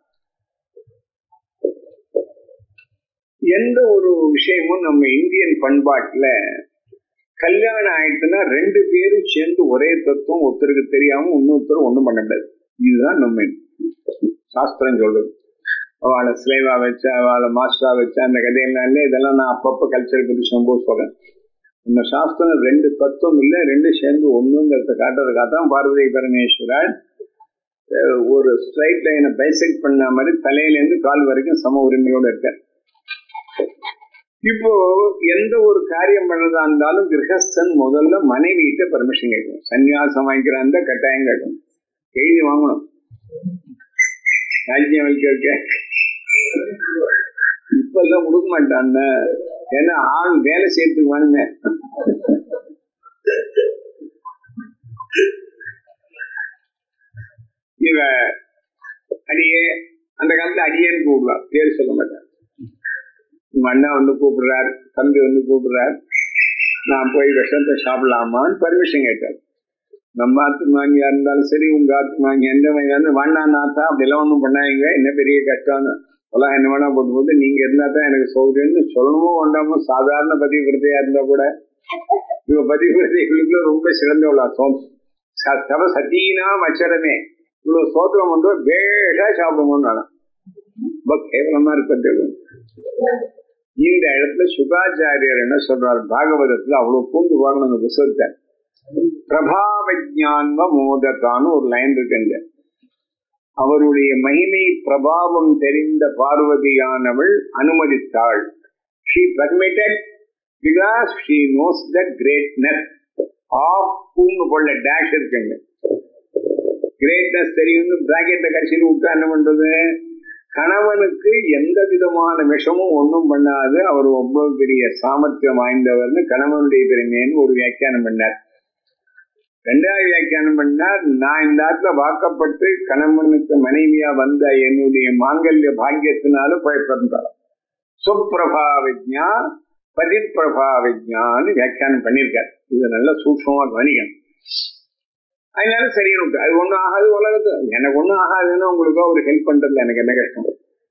Speaker 1: எந்த ஒரு விஷயமும் நம்ம இந்தியன் பண்பாட்டுல கல்யாணம் ஆயிட்டுன்னா ரெண்டு பேரும் சேர்ந்து ஒரே தத்துவம் ஒருத்தருக்கு தெரியாம இன்னொருத்தரும் ஒண்ணும் பண்ண முடியாது இதுதான் நம்ம சாஸ்திரம் சொல்றது அவளை ஸ்லேவா வச்சா அவளை மாஸ்டரா வச்சா அந்த கதையெல்லாம் இல்லை இதெல்லாம் நான் அப்பப்போ கல்ச்சர் பத்தி சம்பவம் சொல்றேன் இந்த சாஸ்திரம் ரெண்டு தத்துவம் இல்லை ரெண்டு சேர்ந்து ஒண்ணுங்கிறத காட்டுறதுக்காக தான் பார்வதி பரமேஸ்வரன் ஒரு ஸ்ட்ரைட் லைனை பைசெக்ட் பண்ண மாதிரி தலையிலேருந்து கால் வரைக்கும் சம உரிமையோட இருக்கார் இப்போ எந்த ஒரு காரியம் பண்றதா இருந்தாலும் கிரகஸ்தன் முதல்ல மனைவியிட்ட பர்மிஷன் கேட்கணும் சன்னியாசம் வாங்கிக்கிற அந்த கட்டாயம் கேட்கணும் எழுதி வாங்கணும் ராஜ்யம் வைக்க எல்லாம் கொடுக்க மாட்டான்னு ஏன்னா ஆள் வேலை செய்யறதுக்கு வேணுமே இவ அடியே அந்த காலத்துல அடியேன்னு கூப்பிடுவார் பேர் சொல்ல மாட்டார் உங்க அண்ணா வந்து கூப்பிடுறார் தம்பி வந்து கூப்பிடுறார் நான் போய் விஷத்தை சாப்பிடலாமான்னு பர்மிஷன் கேட்டார் நம்ம ஆத்து மாங்கியா இருந்தாலும் சரி உங்க ஆத்து மாங்கியா எந்த மாங்கியா வேண்டா நாத்தா அப்படிலாம் ஒண்ணும் பண்ணாங்க என்ன பெரிய கஷ்டம்னு எல்லாம் என்ன வேணா போட்டு போது நீங்க இருந்தா தான் எனக்கு சௌகரியம்னு சொல்லணுமோ வேண்டாமோ சாதாரண பதிவிரதையா இருந்தா கூட இவ பதிவிரதைகளுக்குள்ள ரொம்ப சிறந்தவளா சோம் தவ சத்தீனா மச்சரமே இவ்வளவு சோத்திரம் கொண்டு வேஷா சாப்பிடுமோன்னு ரொம்ப கேவலமா இருப்பது இந்த இடத்துல சுகாச்சாரியர் என்ன சொல்றாரு பாகவதத்துல அவ்வளவு பூந்து பாருங்க அந்த புத்தகத்தை பிரபாவஜான்ம மோதத்தான்னு ஒரு லைன் இருக்குங்க அவருடைய மகிமை பிரபாவம் தெரிந்த பார்வதியானவள் அனுமதித்தாள் she permitted because she knows the greatness of பூன்னு போல டேஷ் இருக்குங்க கிரேட்னஸ் தெரியும்னு பிராக்கெட்ல கடைசியில் விட்டா என்ன பண்றது கணவனுக்கு எந்த விதமான விஷமும் ஒன்றும் பண்ணாது அவர் ஒவ்வொரு பெரிய சாமர்த்தியம் வாய்ந்தவர்னு கணவனுடைய பெருமைன்னு ஒரு வியாக்கியானம் பண்ணார் ரெண்டாவது வியாக்கியானம் பண்ணார் நான் இந்த ஆத்துல வாக்கப்பட்டு கணவனுக்கு மனைவியா வந்த என்னுடைய மாங்கல்ய பாக்கியத்தினால பயப்படுறார் சுப்பிரபா விஜா பதிப்பிரபா விஜான்னு வியாக்கியானம் பண்ணியிருக்கார் இது நல்ல சூட்சமா கவனிக்கணும் அதனால சரின்னு அது ஒண்ணும் ஆகாது உலகத்து எனக்கு ஒண்ணும் ஆகாதுன்னு உங்களுக்கு ஒரு ஹெல்ப் பண்றதுல எனக்கு என்ன கஷ்டம்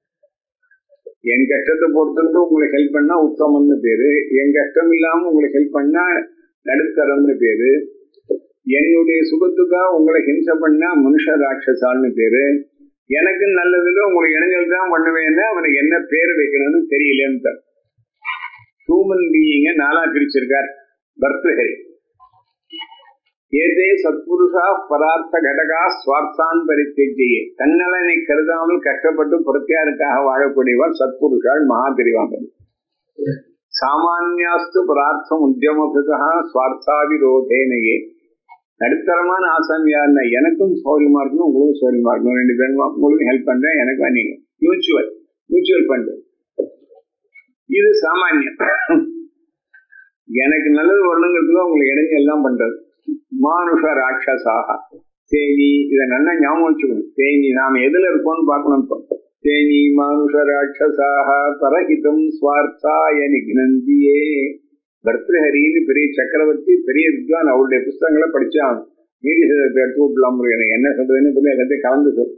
Speaker 1: என் கஷ்டத்தை பொறுத்திருந்து உங்களுக்கு ஹெல்ப் பண்ணா உத்தமம்னு பேரு என் கஷ்டம் இல்லாம உங்களுக்கு ஹெல்ப் பண்ணா நடுத்தரம்னு பேரு என்னுடைய சுகத்துக்காக உங்களை ஹிம்சை பண்ணா மனுஷ ராட்சசால்னு பேரு எனக்கு நல்லதுல உங்களுக்கு இணைஞ்சல் தான் பண்ணுவேன்னு அவனுக்கு என்ன பேர் வைக்கணும்னு தெரியலன்னு ஹியூமன் பீயிங்க நாளா பிரிச்சிருக்கார் பர்தஹரி ஏதே சத்புருஷா பதார்த்த கடகா சுவார்த்தான் பரித்தேஜையே தன்னலனை கருதாமல் கஷ்டப்பட்டு பிரத்தியாருக்காக வாழக்கூடியவர் சத்புருஷால் மகாபிரிவாங்க சாமானியாஸ்து பதார்த்தம் உத்தியமபிதா சுவார்த்தாவிரோதேனையே நடுத்தரமான ஆசாமியார்னா எனக்கும் சௌரியமா இருக்கணும் உங்களுக்கும் சௌரியமா இருக்கணும் ரெண்டு பேரும் உங்களுக்கும் ஹெல்ப் பண்றேன் எனக்கு நீங்க மியூச்சுவல் மியூச்சுவல் ஃபண்ட் இது சாமானியம் எனக்கு நல்லது வரணுங்கிறதுக்கு உங்களுக்கு இடைஞ்சு எல்லாம் பண்றது மானுஷ ராட்சசாக தேனி இதை நல்லா ஞாபகம் வச்சுக்கணும் தேனி நாம எதுல இருக்கோம்னு பார்க்கணும் இப்போ தேனி மானுஷ ராட்சசாக பரஹிதம் ஸ்வார்த்தாய நிக்னந்தியே பர்திருஹரின்னு பெரிய சக்கரவர்த்தி பெரிய வித்வான் அவருடைய புஸ்தகங்களை படிச்சான் மீதி எடுத்து விடலாம் எனக்கு என்ன சொல்றதுன்னு தெரியல எல்லாத்தையும் கலந்து சொல்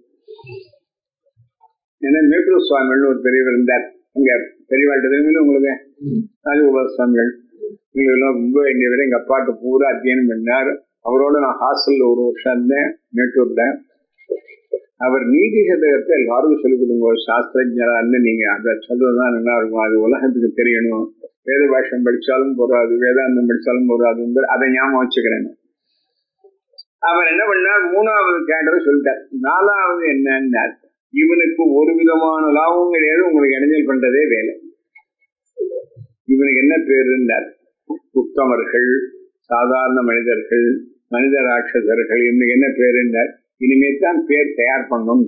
Speaker 1: ஏன்னா மேட்டூர் சுவாமிகள்னு ஒரு பெரியவர் இருந்தார் அங்க பெரியவாழ்கிட்ட தெரியுமில்ல உங்களுக்கு ராஜகோபால சுவாமிகள் இவங்களெல்லாம் ரொம்ப வேண்டிய வரை எங்க அப்பாட்ட பூரா அத்தியனம் பண்ணார் அவரோட நான் ஹாஸ்டல்ல ஒரு வருஷம் இருந்தேன் மேட்டூர்ல அவர் நீதி சதகத்தை எல்லாருக்கும் சொல்லிக் கொடுங்க சாஸ்திரஜரா இருந்து நீங்க அதை சொல்றதுதான் நல்லா இருக்கும் அது உலகத்துக்கு தெரியணும் வேத பாஷம் படிச்சாலும் போறாது வேதாந்தம் படிச்சாலும் போறாது அதை ஞாபகம் வச்சுக்கிறேன் அவர் என்ன பண்ணார் மூணாவது கேட்டரை சொல்லிட்டார் நாலாவது என்னன்னார் இவனுக்கு ஒரு விதமான லாபமும் கிடையாது உங்களுக்கு இடைஞ்சல் பண்றதே வேலை இவனுக்கு என்ன பேருன்னார் உத்தமர்கள் சாதாரண மனிதர்கள் மனித ராட்சசர்கள் இவனுக்கு என்ன பேருன்னார் இனிமே தான் பேர் தயார் பண்ணும்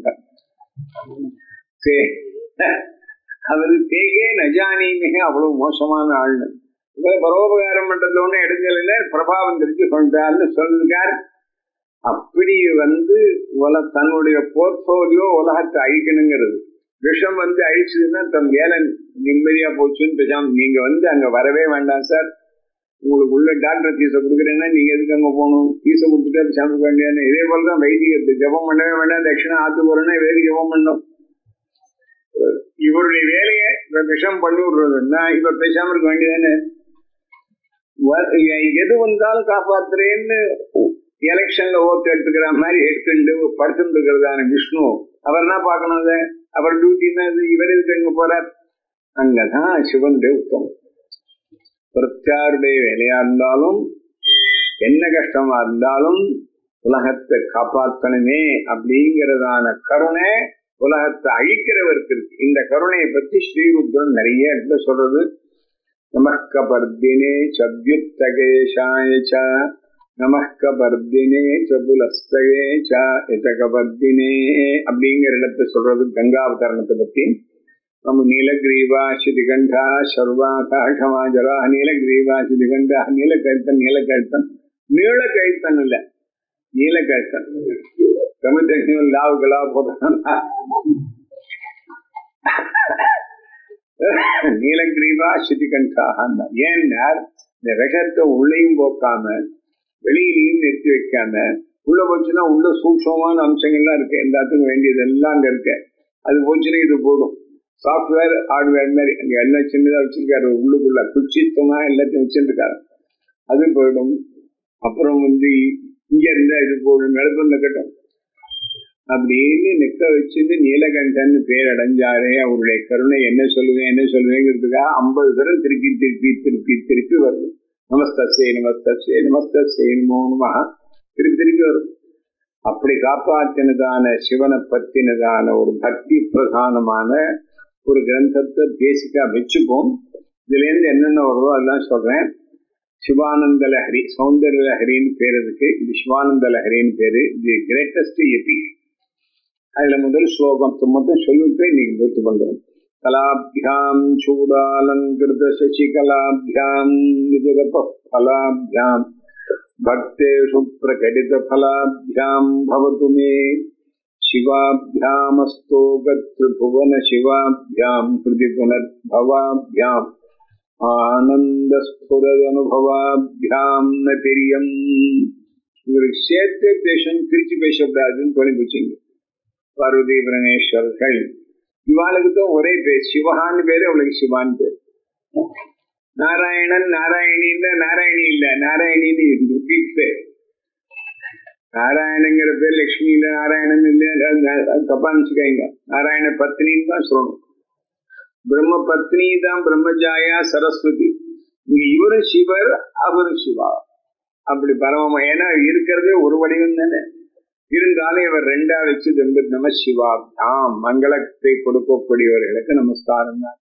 Speaker 1: அவரு தேகே நஜானிமிக அவ்வளவு மோசமான ஆள்னு பரோபகாரம் பண்றது ஒண்ணு இடைஞ்சல் இல்லை பிரபாவம் தெரிஞ்சு கொண்டார்னு சொல்லிருக்கார் அப்படி வந்து உல தன்னுடைய போர்ட்போலியோ உலகத்தை அழிக்கணுங்கிறது விஷம் வந்து அழிச்சதுன்னா தன் வேலை நிம்மதியா போச்சுன்னு பேசாம நீங்க வந்து அங்க வரவே வேண்டாம் சார் உங்களுக்கு உள்ள டாக்டர் ஃபீஸை கொடுக்குறேன்னா நீங்க எதுக்கு அங்க போகணும் ஃபீஸை கொடுத்துட்டு பேசாம வேண்டியது இதே போலதான் வைத்தியத்தை ஜபம் பண்ணவே வேண்டாம் தட்சிணா ஆத்து போறேன்னா வேறு ஜபம் பண்ணும் இவருடைய வேலையை இவர் விஷம் பண்ணி விடுறதுன்னா இவர் பேசாம இருக்க வேண்டியதானே எது வந்தாலும் காப்பாத்துறேன்னு எலெக்ஷன்ல ஓட்டு எடுத்துக்கிற மாதிரி எடுத்துட்டு படுத்துட்டு இருக்கிறதான விஷ்ணு அவர் என்ன பார்க்கணும் அதை அவர் டியூட்டின்னா இவர் எதுக்கு எங்க போறார் அங்கதான் சிவனுடைய உத்தமம் பிரத்யாருடைய வேலையா இருந்தாலும் என்ன கஷ்டமா இருந்தாலும் உலகத்தை காப்பாற்றணுமே அப்படிங்கிறதான கருணை உலகத்தை அழிக்கிறவருக்கு இருக்கு இந்த கருணையை பத்தி ஸ்ரீருத்ரன் நிறைய இடத்துல சொல்றது நமக்கபர்தினே சத்யுத்தகேஷாய நமக்கபர்தினே சபுலஸ்தகே ச எதகபர்தினே அப்படிங்கிற இடத்தை சொல்றது கங்காவதரணத்தை பத்தி நம்ம நீலகிரீவா சிதிகண்டா சர்வா காஷமாஜரா நீலகிரீவா சிதிகண்டா நீலக்கழுத்தன் நீலக்கழுத்தன் நீலக்கழுத்தன் இல்ல நீலக்கழுத்தன் தமிழ் லாவுகளா போட்டான் நீலகிரீவா சிதிகண்டாக ஏன்னா இந்த விஷத்தை உள்ளேயும் போக்காம வெளியிலையும் நிறுத்தி வைக்காம உள்ள போச்சுன்னா உள்ள சூக்ஷமான அம்சங்கள்லாம் இருக்கு எல்லாத்துக்கும் வேண்டியது எல்லாம் அங்க இருக்கு அது போச்சுன்னா இது போடும் சாஃப்ட்வேர் ஹார்ட்வேர் மாதிரி அங்க எல்லாம் சின்னதா வச்சிருக்காரு உள்ளுக்குள்ள குச்சித்தமா எல்லாத்தையும் வச்சிருக்காரு அது போயிடும் அப்புறம் வந்து இங்க இருந்தா இது போடும் நடப்பு நிக்கட்டும் அப்படின்னு நிக்க வச்சுட்டு நீலகண்டன் பேர் அடைஞ்சாரே அவருடைய கருணை என்ன சொல்லுவேன் என்ன சொல்லுவேங்கிறதுக்காக ஐம்பது தடவை திருப்பி திருப்பி திருப்பி திருப்பி வருது நமஸ்தே நமஸ்தே நமஸ்தே நமோ நம திருப்பி திருப்பி வரும் அப்படி காப்பாற்றினதான சிவனை பத்தினதான ஒரு பக்தி பிரதானமான ஒரு கிரந்தத்தை பேசிக்கா வச்சுப்போம் இதுல இருந்து என்னென்ன வருதோ அதெல்லாம் சொல்றேன் சிவானந்த லஹரி சௌந்தர்ய லஹரின்னு பேர் இருக்கு இது சிவானந்த லஹரின்னு பேரு இது கிரேட்டஸ்ட் எபி அதுல முதல் ஸ்லோகம் மட்டும் சொல்லிட்டு இன்னைக்கு பூர்த்தி பண்றோம் கலாபியாம் சூடாலங்கிருத சசிகலாபியாம் நிஜகப ஃபலாபியாம் भक्तेषु प्रकटितफलाभ्याम् भवतु मे शिवाभ्यामस्तो गतृभुवन शिवाभ्याम् हृदि पुनर्भवाभ्याम् ஆனந்தஸ்புரதனுபவாபியாம் நதிரியம் இவருக்கு சேர்த்து பேசணும் பிரிச்சு பேசக்கூடாதுன்னு சொல்லி போச்சிங்க பார்வதி பரமேஸ்வரர்கள் இவாளுக்கு தான் ஒரே பேர் சிவகான்னு பேரு அவளுக்கு சிவான் பேர் நாராயணன் நாராயணின்னு நாராயணி இல்ல நாராயணின்னு ரிப்பீட் பேர் நாராயணங்கிற பேர் லட்சுமி இல்ல நாராயணன் இல்ல தப்பா நினைச்சுக்காங்க நாராயண பத்னின்னு தான் சொல்லணும் பிரம்ம பத்னி தான் பிரம்மஜாயா சரஸ்வதி இங்க இவரு சிவர் அவரு சிவா அப்படி பரமமா ஏன்னா இருக்கிறதே ஒரு வடிவம் தானே இருந்தாலும் இவர் ரெண்டா வச்சு தம்பி நம சிவா தாம் மங்களத்தை கொடுக்கக்கூடியவர்களுக்கு நமஸ்காரம் தான்